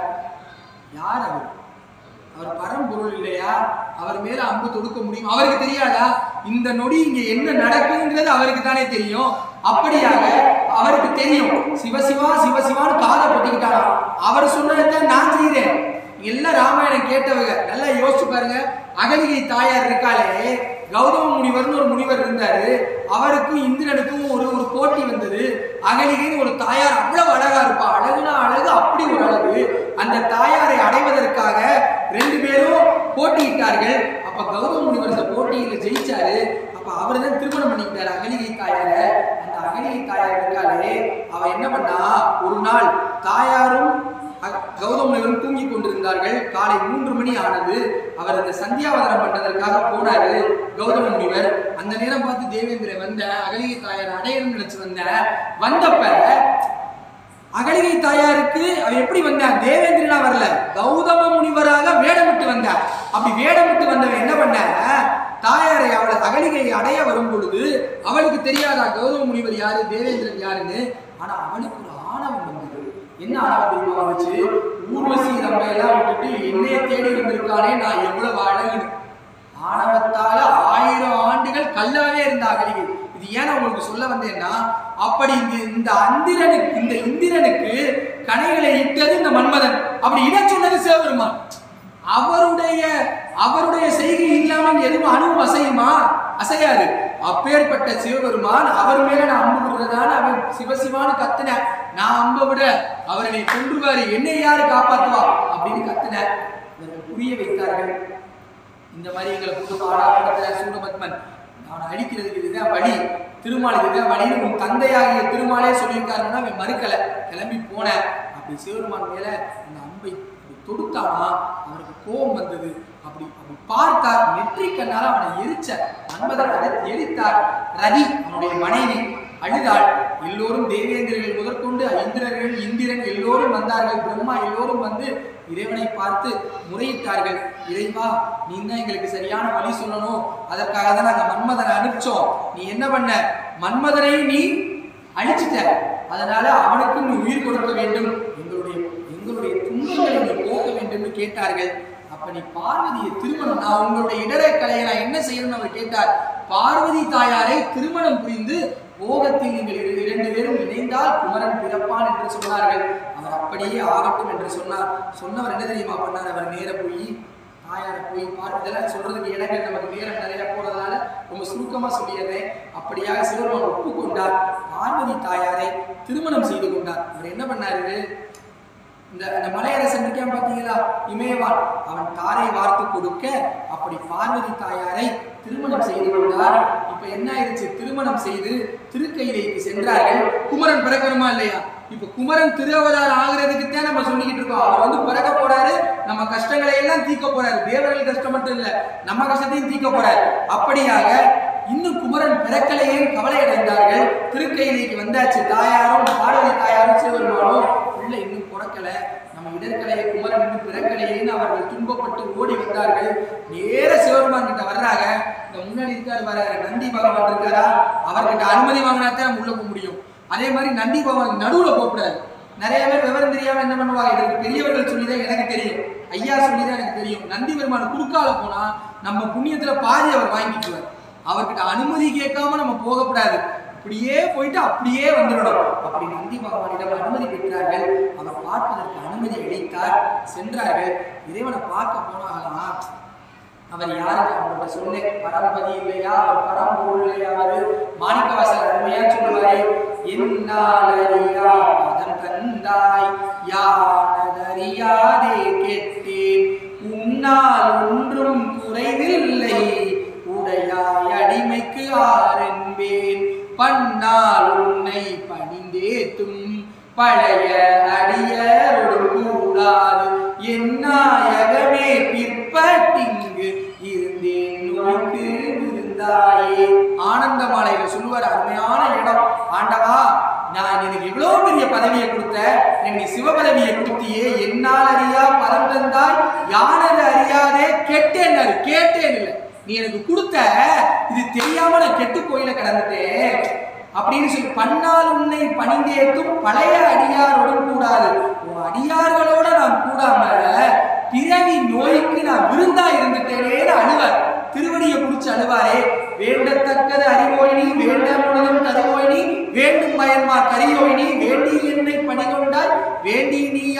யார் அவர் அவர் பரம்பொருள் இல்லையா அவர் மேல அம்பு தொடுக்க முடியும் அவருக்கு தெரியாதா இந்த நொடி இங்க என்ன நடக்குங்கிறது அவருக்கு தானே தெரியும் அப்படியாக அவருக்கு தெரியும் சிவசிவா சிவசிவான்னு காதை பட்டிக்கிட்டாராம் அவர் சொன்னதை நான் செய்கிறேன் எல்லாம் ராமாயணம் கேட்டவங்க நல்லா யோசிச்சு பாருங்க அகலிகை தாயார் இருக்காளே கௌதம முனிவர்னு ஒரு முனிவர் இருந்தாரு அவருக்கும் இந்திரனுக்கும் ஒரு ஒரு போட்டி வந்தது அகலிகைன்னு ஒரு தாயார் அவ்வளவு அழகா இருப்பா அழகுனா அழகு அப்படி ஒரு அழகு அந்த தாயாரை அடைவதற்காக ரெண்டு பேரும் போட்டியிட்டார்கள் அப்ப கௌதம முனிவர் இந்த போட்டியில ஜெயிச்சாரு அப்ப அவர் தான் திருமணம் பண்ணிக்கிட்டாரு அகலிகை தாயார அந்த அகலிகை தாயார் இருக்காளே அவ என்ன பண்ணா ஒரு நாள் தாயாரும் அ- கௌதம முனிவரும் தூங்கி கொண்டிருந்தார்கள் காலை மூன்று மணி ஆனது அவர் இந்த சந்தியாவதனம் பண்றதற்காக போனாரு கௌதம முனிவர் அந்த நேரம் பார்த்து தேவேந்திரன் வந்த அகலிகை தாயார் அடையணும்னு நினைச்சு வந்த வந்தப்ப அகலிகை தாயாருக்கு அவ எப்படி வந்தான் தேவேந்திரனா வரல கௌதம முனிவராக வேடமிட்டு வந்தார் அப்படி வேடமிட்டு வந்தவன் என்ன பண்ண தாயாரை அவளை அகலிகை அடைய வரும் பொழுது அவளுக்கு தெரியாதா கௌதம முனிவர் யாரு தேவேந்திரன் யாருன்னு ஆனா அவனுக்கு ஒரு ஆணவம் வந்தது என்ன ஆணவம் தெரியுமா வந்துச்சு ஊர்வசி ரம்பையெல்லாம் விட்டுட்டு என்னைய தேடி வந்திருக்கானே நான் எவ்வளவு அழகுன்னு ஆணவத்தால ஆயிரம் ஆண்டுகள் கல்லாவே இருந்த அகலிகை இது ஏன் நான் உங்களுக்கு சொல்ல வந்தேன்னா அப்படி இந்த இந்த அந்திரனுக்கு இந்த இந்திரனுக்கு கணைகளை இட்டது இந்த மன்மதன் அப்படி இட சொன்னது சிவபெருமான் அவருடைய அவருடைய செய்கை இல்லாமல் எதுவும் அணுவும் அசையுமா அசையாது அப்பேற்பட்ட சிவபெருமான் அவர் மேல நான் அம்பு விடுறதான அவன் சிவசிவான்னு கத்துன நான் அம்ப விட அவர் என்னை கொன்றுவாரு என்னை யாரு காப்பாத்துவா அப்படின்னு கத்துன இவர்கள் புரிய வைத்தார்கள் இந்த மாதிரி எங்களை போட்டு பாடாப்படுத்துற சூடபத்மன் அவனை அழிக்கிறதுக்கு இதுதான் வழி திருமால் இதுதான் வழின்னு உன் தந்தையாகிய திருமாலே சொல்லியிருக்காருன்னா அவன் மறுக்கல கிளம்பி போன அப்படி சிவபெருமான் மேல அந்த அம்பை அப்படி தொடுத்தானா அவனுக்கு கோபம் வந்தது அப்படி அப்படி பார்த்தார் நெற்றி கண்ணால அவனை எரிச்ச மன்மதன் அதை எரித்தார் ரதி அவனுடைய மனைவி அழுதாள் எல்லோரும் தேவேந்திரர்கள் முதற்கொண்டு இந்திரர்கள் இந்திரன் எல்லோரும் வந்தார்கள் பிரம்மா எல்லோரும் வந்து இறைவனை பார்த்து முறையிட்டார்கள் இறைவா நீ தான் எங்களுக்கு சரியான வழி சொல்லணும் அதற்காக தான் நாங்க மன்மதனை அனுப்பிச்சோம் நீ என்ன பண்ண மன்மதனை நீ அழிச்சிட்ட அதனால அவனுக்கும் நீ உயிர் கொடுக்க வேண்டும் எங்களுடைய எங்களுடைய துன்பங்களை நீ போக்க வேண்டும்னு கேட்டார்கள் அப்ப நீ பார்வதியை திருமணம் நான் உங்களுடைய இடரை கலையை நான் என்ன செய்யணும்னு அவர் கேட்டார் பார்வதி தாயாரை திருமணம் புரிந்து போகத்தில் நீங்கள் இரு- இரண்டு பேரும் இணைந்தால் குமரன் பிறப்பான் என்று சொன்னார்கள் அவர் அப்படியே ஆகட்டும் என்று சொன்னார் சொன்னவர் என்ன தெரியுமா பண்ணார் அவர் நேர போய் தாயாரை போய் பார்த்து இதெல்லாம் சொல்றதுக்கு இடங்கள் நமக்கு நேரம் நிறைய போறதுனால ரொம்ப சுருக்கமா சொல்லிடுறேன் அப்படியாக சிவபெருமான் ஒப்புக்கொண்டார் பார்வதி தாயாரை திருமணம் செய்து கொண்டார் அவர் என்ன பண்ணாரு இந்த இந்த மலையரசன் இருக்கான் பாத்தீங்களா இமயவான் அவன் தாரை வார்த்து கொடுக்க அப்படி பார்வதி தாயாரை திருமணம் செய்து கொண்டார் இப்ப என்ன ஆயிடுச்சு திருமணம் செய்து திருக்கையிலைக்கு சென்றார்கள் குமரன் பிறக்கணுமா இல்லையா இப்ப குமரன் திருவதாரம் ஆகுறதுக்கு தான் நம்ம சொல்லிக்கிட்டு இருக்கோம் அவர் வந்து பிறக்க போறாரு நம்ம கஷ்டங்களை எல்லாம் தீர்க்க போறாரு தேவர்கள் கஷ்டம் மட்டும் இல்ல நம்ம கஷ்டத்தையும் தீர்க்க போறாரு அப்படியாக இன்னும் குமரன் பிறக்கலையே கவலை அடைந்தார்கள் திருக்கையிலைக்கு வந்தாச்சு தாயாரும் பார்வதி தாயாரும் சிவபெருமானும் உள்ள இன்னும் பிறக்கல நம்ம இடர்கலையை குமரன் இன்னும் பிறக்கலையேன்னு அவர்கள் துன்பப்பட்டு ஓடி வந்தார்கள் நேர சிவபெருமான் கிட்ட வர்றாங்க இந்த முன்னாடி இருக்காரு வர நந்தி பகவான் இருக்காரா அவர்கிட்ட அனுமதி வாங்கினா தான் நம்ம உள்ள போக முடியும் அதே மாதிரி நந்தி பகவான் நடுவுல போகக்கூடாது நிறைய பேர் விவரம் தெரியாம என்ன பண்ணுவாங்க இதற்கு பெரியவர்கள் சொல்லிதான் எனக்கு தெரியும் ஐயா சொல்லிதான் எனக்கு தெரியும் நந்தி பெருமான் குறுக்கால போனா நம்ம புண்ணியத்துல பாதி அவர் வாங்கிக்குவார் அவர்கிட்ட அனுமதி கேட்காம நம்ம போகக்கூடாது அப்படியே போயிட்டு அப்படியே வந்துடணும் அப்படி நந்தி பகவானிடம் அனுமதி பெற்றார்கள் அவர் பார்ப்பதற்கு அனுமதி அளித்தார் சென்றார்கள் இறைவனை பார்க்க போனாங்களாம் அவர் யாருக்கு அவங்கள்ட்ட சொன்னேன் பரம்பதி இல்லையா அவர் பரம்பொருள் இல்லையா அவரு மாணிக்கவாசல் அருமையா சொல்லுவாரு என்னாலறியா பதம் தந்தாய் யானதறியாதே கேட்டேன் உன்னால் ஒன்றும் குறைவில்லை உடையாய் அடிமைக்கு ஆரென்பேன் பன்னால் உன்னை பணிந்தேத்தும் பழைய அடியரோடு கூடாது என்னாயகமே பிற்பட்டிங்கு இருந்தேன் நோய்க்கு விருந்தாயே ஆனந்த மாலையில சொல்லுவார் அருமையான இடம் ஆண்டவா நான் எனக்கு இவ்வளவு பெரிய பதவியை கொடுத்த எனக்கு சிவபதவியை கொடுத்தியே என்னால் அறியா பரம் தந்தாய் யானது அறியாதே கெட்டேன்னாரு கேட்டேன் இல்லை நீ எனக்கு கொடுத்த இது தெரியாம நான் கெட்டு கோயில கிடந்துட்டேன் அப்படின்னு சொல்லி பன்னால் உன்னை பணிந்தேத்தும் பழைய அடியாரோடும் கூடாது உன் அடியார்களோட நான் கூடாம பிறவி நோய்க்கு நான் விருந்தா இருந்துட்டேனேன்னு அழுவார் திருவடியை பிடிச்சு அழுவாரே வேண்டத்தக்கது அறிவோயினி வேண்ட முழுதும் தருவோயினி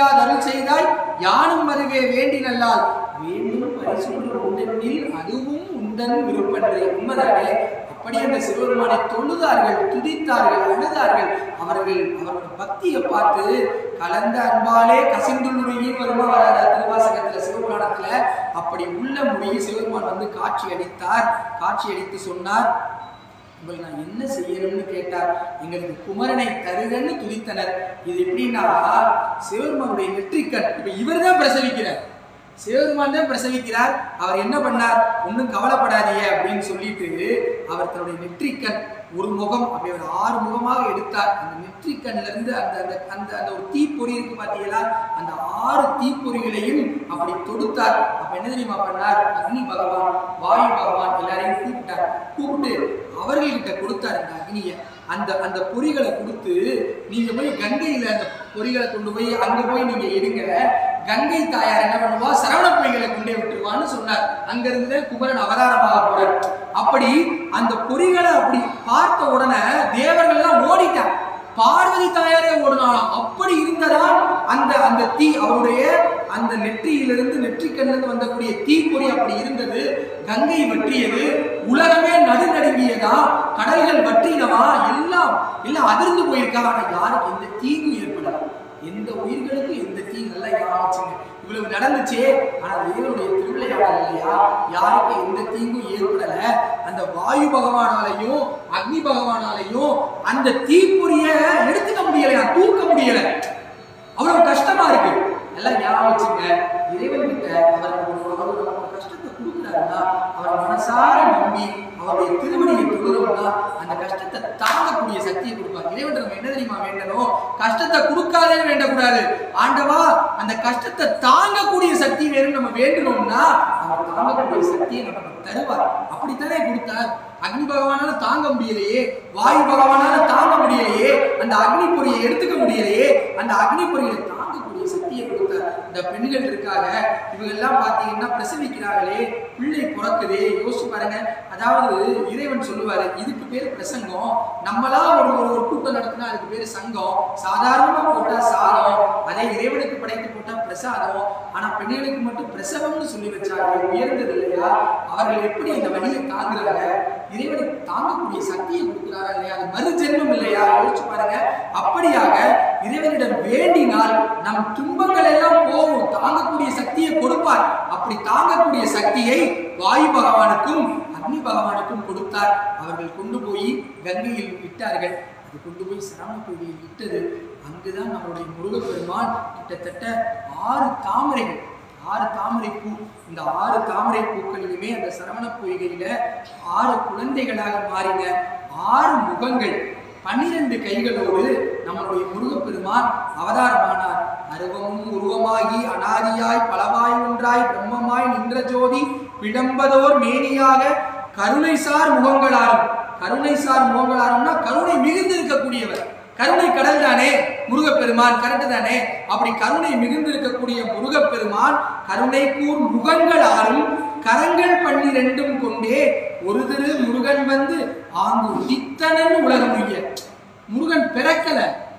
செய்யாத அருள் செய்தாய் யானும் அதுவே வேண்டி நல்லால் வேண்டும் பரிசுன்று உண்டெனில் அதுவும் உண்டன் விருப்பன்றே உண்மைதானே அப்படி அந்த சிவபெருமானை தொழுதார்கள் துதித்தார்கள் அழுதார்கள் அவர்கள் அவரோட பக்தியை பார்த்து கலந்த அன்பாலே கசிந்துள்ளுருகி வருமா வராத திருவாசகத்துல சிவபுராணத்துல அப்படி உள்ள முடிய சிவபெருமான் வந்து காட்சி அளித்தார் காட்சி அளித்து சொன்னார் உங்களுக்கு நான் என்ன செய்யணும்னு கேட்டார் எங்களுக்கு குமரனை தருகன்னு துதித்தனர் இது எப்படின்னா சிவபெருமானுடைய நெற்றிக்கண் இப்ப இவர் தான் பிரசவிக்கிறார் சிவபெருமான் தான் பிரசவிக்கிறார் அவர் என்ன பண்ணார் ஒன்றும் கவலைப்படாதீங்க அப்படின்னு சொல்லிட்டு அவர் தன்னுடைய நெற்றிக்கண் ஒரு முகம் அப்படி ஒரு ஆறு முகமாக எடுத்தார் அந்த நெற்றிக்கண்ல இருந்து அந்த அந்த அந்த அந்த ஒரு தீப்பொறி இருக்கு பாத்தீங்களா அந்த ஆறு தீப்பொறிகளையும் அப்படி தொடுத்தார் அப்ப என்ன தெரியுமா பண்ணார் அக்னி பகவான் வாயு பகவான் எல்லாரையும் கூப்பிட்டார் கூப்பிட்டு அவர்கள்கிட்ட கொடுத்தார் அந்த அக்னியை அந்த அந்த பொறிகளை கொடுத்து நீங்க போய் கங்கையில அந்த பொறிகளை கொண்டு போய் அங்க போய் நீங்க எடுங்க கங்கை தாயார் என்ன பண்ணுவா சரவண பொய்களை கொண்டே விட்டுருவான்னு சொன்னார் அங்க இருந்து குமரன் அவதாரமாக போறார் அப்படி அந்த பொறிகளை அப்படி பார்த்த உடனே தேவர்கள்லாம் ஓடிட்டான் பார்வதி தாயாரே ஓடினாலும் அப்படி இருந்ததா அந்த அந்த தீ அவருடைய அந்த நெற்றியிலிருந்து நெற்றிக்கண்ணிலிருந்து வந்தக்கூடிய தீப்பொறி அப்படி இருந்தது கங்கை வற்றியது உலகமே நடுநடுங்கியதா கடல்கள் வற்றினவா எல்லாம் எல்லாம் அதிர்ந்து போயிருக்கா ஆனா யாருக்கு எந்த தீங்கும் ஏற்படல எந்த உயிர்களுக்கும் எந்த தீங்கு நல்லா யாச்சுங்க இவ்வளவு நடந்துச்சே ஆனா தேவனுடைய திருவிளையாடல் இல்லையா யாருக்கும் எந்த தீங்கும் ஏற்படல அந்த வாயு பகவானாலையும் அக்னி பகவானாலையும் அந்த தீப்பொறிய எடுத்துக்க முடியலையா தூக்க முடியல அவ்வளவு கஷ்டமா இருக்கு எல்லாம் ஞாபகம் வச்சுங்க இறைவன் கிட்ட அவர் நமக்கு- அவர் நமக்கு கஷ்டத்தை கொடுக்குறாருன்னா அவர் மனசார நம்பி அவருடைய திருவடியை தொழுறோம்னா அந்த கஷ்டத்தை தாங்கக்கூடிய சக்தியை கொடுப்பார் இறைவன் நம்ம என்ன தெரியுமா வேண்டணும் கஷ்டத்தை கொடுக்காதேன்னு வேண்டக்கூடாது ஆண்டவா அந்த கஷ்டத்தை தாங்கக்கூடிய சக்தி வேணும் நம்ம வேண்டணும்னா அவர் தாங்கக்கூடிய சக்தியை நமக்கு தருவார் அப்படித்தானே கொடுத்தார் அக்னி பகவானால தாங்க முடியலையே வாயு பகவானால தாங்க முடியலையே அந்த அக்னி பொறியை எடுத்துக்க முடியலையே அந்த அக்னி பொறியை தாங்கக்கூடிய சக்தியை கொடுத்தார் இந்த பெண்கள் இருக்காங்க இவங்க எல்லாம் பாத்தீங்கன்னா பிரசவிக்கிறாங்களே பிள்ளை பிறக்குதே யோசிச்சு பாருங்க அதாவது இறைவன் சொல்லுவாரு இதுக்கு பேர் பிரசங்கம் நம்மளா ஒரு ஒரு ஒரு கூட்டம் நடத்தினா அதுக்கு பேர் சங்கம் சாதாரணமா போட்டா சாதம் அதே இறைவனுக்கு படைத்து போட்டா பிரசாதம் ஆனா பெண்களுக்கு மட்டும் பிரசவம்னு சொல்லி வச்சாங்க உயர்ந்தது இல்லையா அவர்கள் எப்படி இந்த வழியை தாங்குறாங்க இறைவனுக்கு தாங்கக்கூடிய சக்தியை கொடுக்குறாரா இல்லையா அது மறு ஜென்மம் இல்லையா யோசிச்சு பாருங்க அப்படியாக இறைவனிடம் வேண்டினால் நம் துன்பங்கள் எல்லாம் போகும் தாங்கக்கூடிய சக்தியை கொடுப்பார் அப்படி தாங்கக்கூடிய சக்தியை வாயு பகவானுக்கும் அக்னி பகவானுக்கும் கொடுத்தார் அவர்கள் கொண்டு போய் கங்கையில் விட்டார்கள் அது கொண்டு போய் சரவண கோயிலில் விட்டது அங்குதான் நம்மளுடைய முருகப்பெருமான் கிட்டத்தட்ட ஆறு தாமரைகள் ஆறு தாமரை பூ இந்த ஆறு தாமரை பூக்களிலுமே அந்த சரவண பொய்கையில ஆறு குழந்தைகளாக மாறின ஆறு முகங்கள் பன்னிரண்டு கைகளோடு நம்மளுடைய முருகப்பெருமான் அவதாரமானார் அருவமும் உருவமாகி அனாதியாய் பலவாய் ஒன்றாய் பிரம்மமாய் நின்ற ஜோதி பிடம்பதோர் மேனியாக கருணைசார் முகங்களாரும் கருணைசார் முகங்களாரும்னா கருணை மிகுந்து இருக்கக்கூடியவர் கருணை கடல் தானே முருகப்பெருமான் கரெக்டு தானே அப்படி கருணை மிகுந்து இருக்கக்கூடிய முருகப்பெருமான் கருணை கூர் முகங்கள் ஆறும் கரங்கள் பன்னிரெண்டும் கொண்டே ஒரு திரு முருகன் வந்து ஆங்கு உதித்தனன் உலகம் உய்ய முருகன் பிறக்கல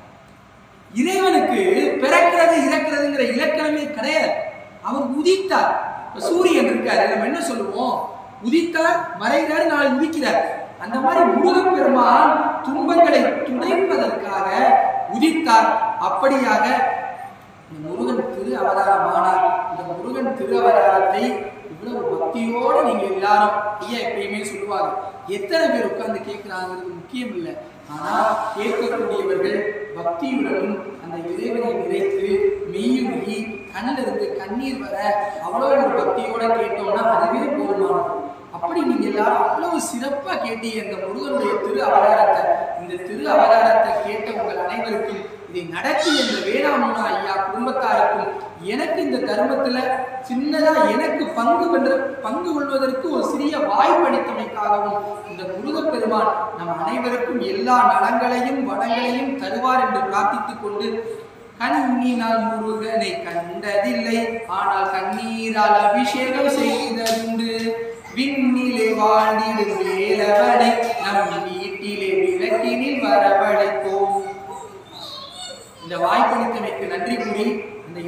இறைவனுக்கு பிறக்கிறது இறக்கிறதுங்கிற இலக்கணமே கிடையாது அவர் உதித்தார் இப்ப சூரியன் இருக்காரு நம்ம என்ன சொல்லுவோம் உதித்தார் மறைகிறார் நாளை உதிக்கிறார் அந்த மாதிரி முருகப்பெருமான் துன்பங்களை துடைப்பதற்காக உதித்தார் அப்படியாக இந்த முருகன் திரு அவதாரமானார் இந்த முருகன் திரு அவதாரத்தை இவ்வளவு பக்தியோட நீங்க எல்லாரும் ஐயா எப்பயுமே சொல்லுவாங்க எத்தனை பேர் உட்கார்ந்து கேட்கிறாங்கிறது முக்கியம் இல்லை ஆனா கேட்கக்கூடியவர்கள் பக்தியுடனும் அந்த இறைவனை நினைத்து மெய்யுருகி கண்ணில் இருந்து கண்ணீர் வர அவ்வளோ ஒரு பக்தியோட கேட்டோம்னா அதுவே போதுமானது அப்படி நீங்க எல்லாரும் அவ்வளவு சிறப்பா கேட்டீங்க இந்த முருகனுடைய திரு அவதாரத்தை இந்த திரு அவதாரத்தை கேட்ட உங்கள் அனைவருக்கும் இதை நடத்திய இந்த வேளாண்மை ஐயா குடும்பத்தாருக்கும் எனக்கு இந்த தர்மத்துல சின்னதா எனக்கு பங்கு வென்ற பங்கு கொள்வதற்கு ஒரு சிறிய வாய்ப்பளித்தமைக்காகவும் இந்த முருகப்பெருமான் நம் அனைவருக்கும் எல்லா நலங்களையும் வளங்களையும் தருவார் என்று பிரார்த்தித்துக் கொண்டு கண்ணினால் முருகனை கண்டதில்லை ஆனால் கண்ணீரால் அபிஷேகம் செய்ததுண்டு விண்ணிலே வாழ்ந்திடும் வேலவனை நம் வீட்டிலே விளக்கினில் வரவழைப்போம் இந்த வாய்ப்பளித்தமைக்கு நன்றி கூறி இந்த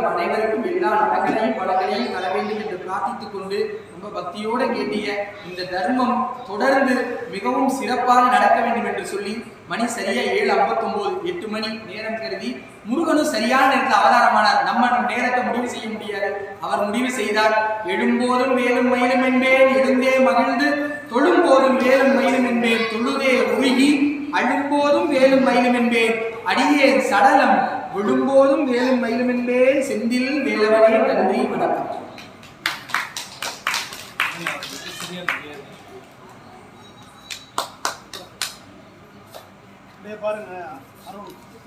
நம் அனைவருக்கும் எல்லா நலங்களையும் பலங்களையும் தர வேண்டும் என்று பிரார்த்தித்துக் கொண்டு ரொம்ப பக்தியோட கேட்டீங்க இந்த தர்மம் தொடர்ந்து மிகவும் சிறப்பாக நடக்க வேண்டும் என்று சொல்லி மணி சரியா ஏழு ஐம்பத்தொன்பது எட்டு மணி நேரம் கருதி முருகனும் சரியான நேரத்தில் அவதாரமானார் நம்ம நேரத்தை முடிவு செய்ய முடியாது அவர் முடிவு செய்தார் எழும்போதும் மேலும் மயிலும் என்பேன் எழுந்தே மகிழ்ந்து தொழும்போதும் வேலும் மயிலும் என்பேன் தொழுதே உருகி அழும்போதும் வேலும் மயிலும் என்பேன் அடியேன் சடலம் விழும்போதும் வேலும் மயிலும் என்பேன் செந்தில் வேலவனே நன்றி வணக்கம் அப்படியே பாருங்க அருண்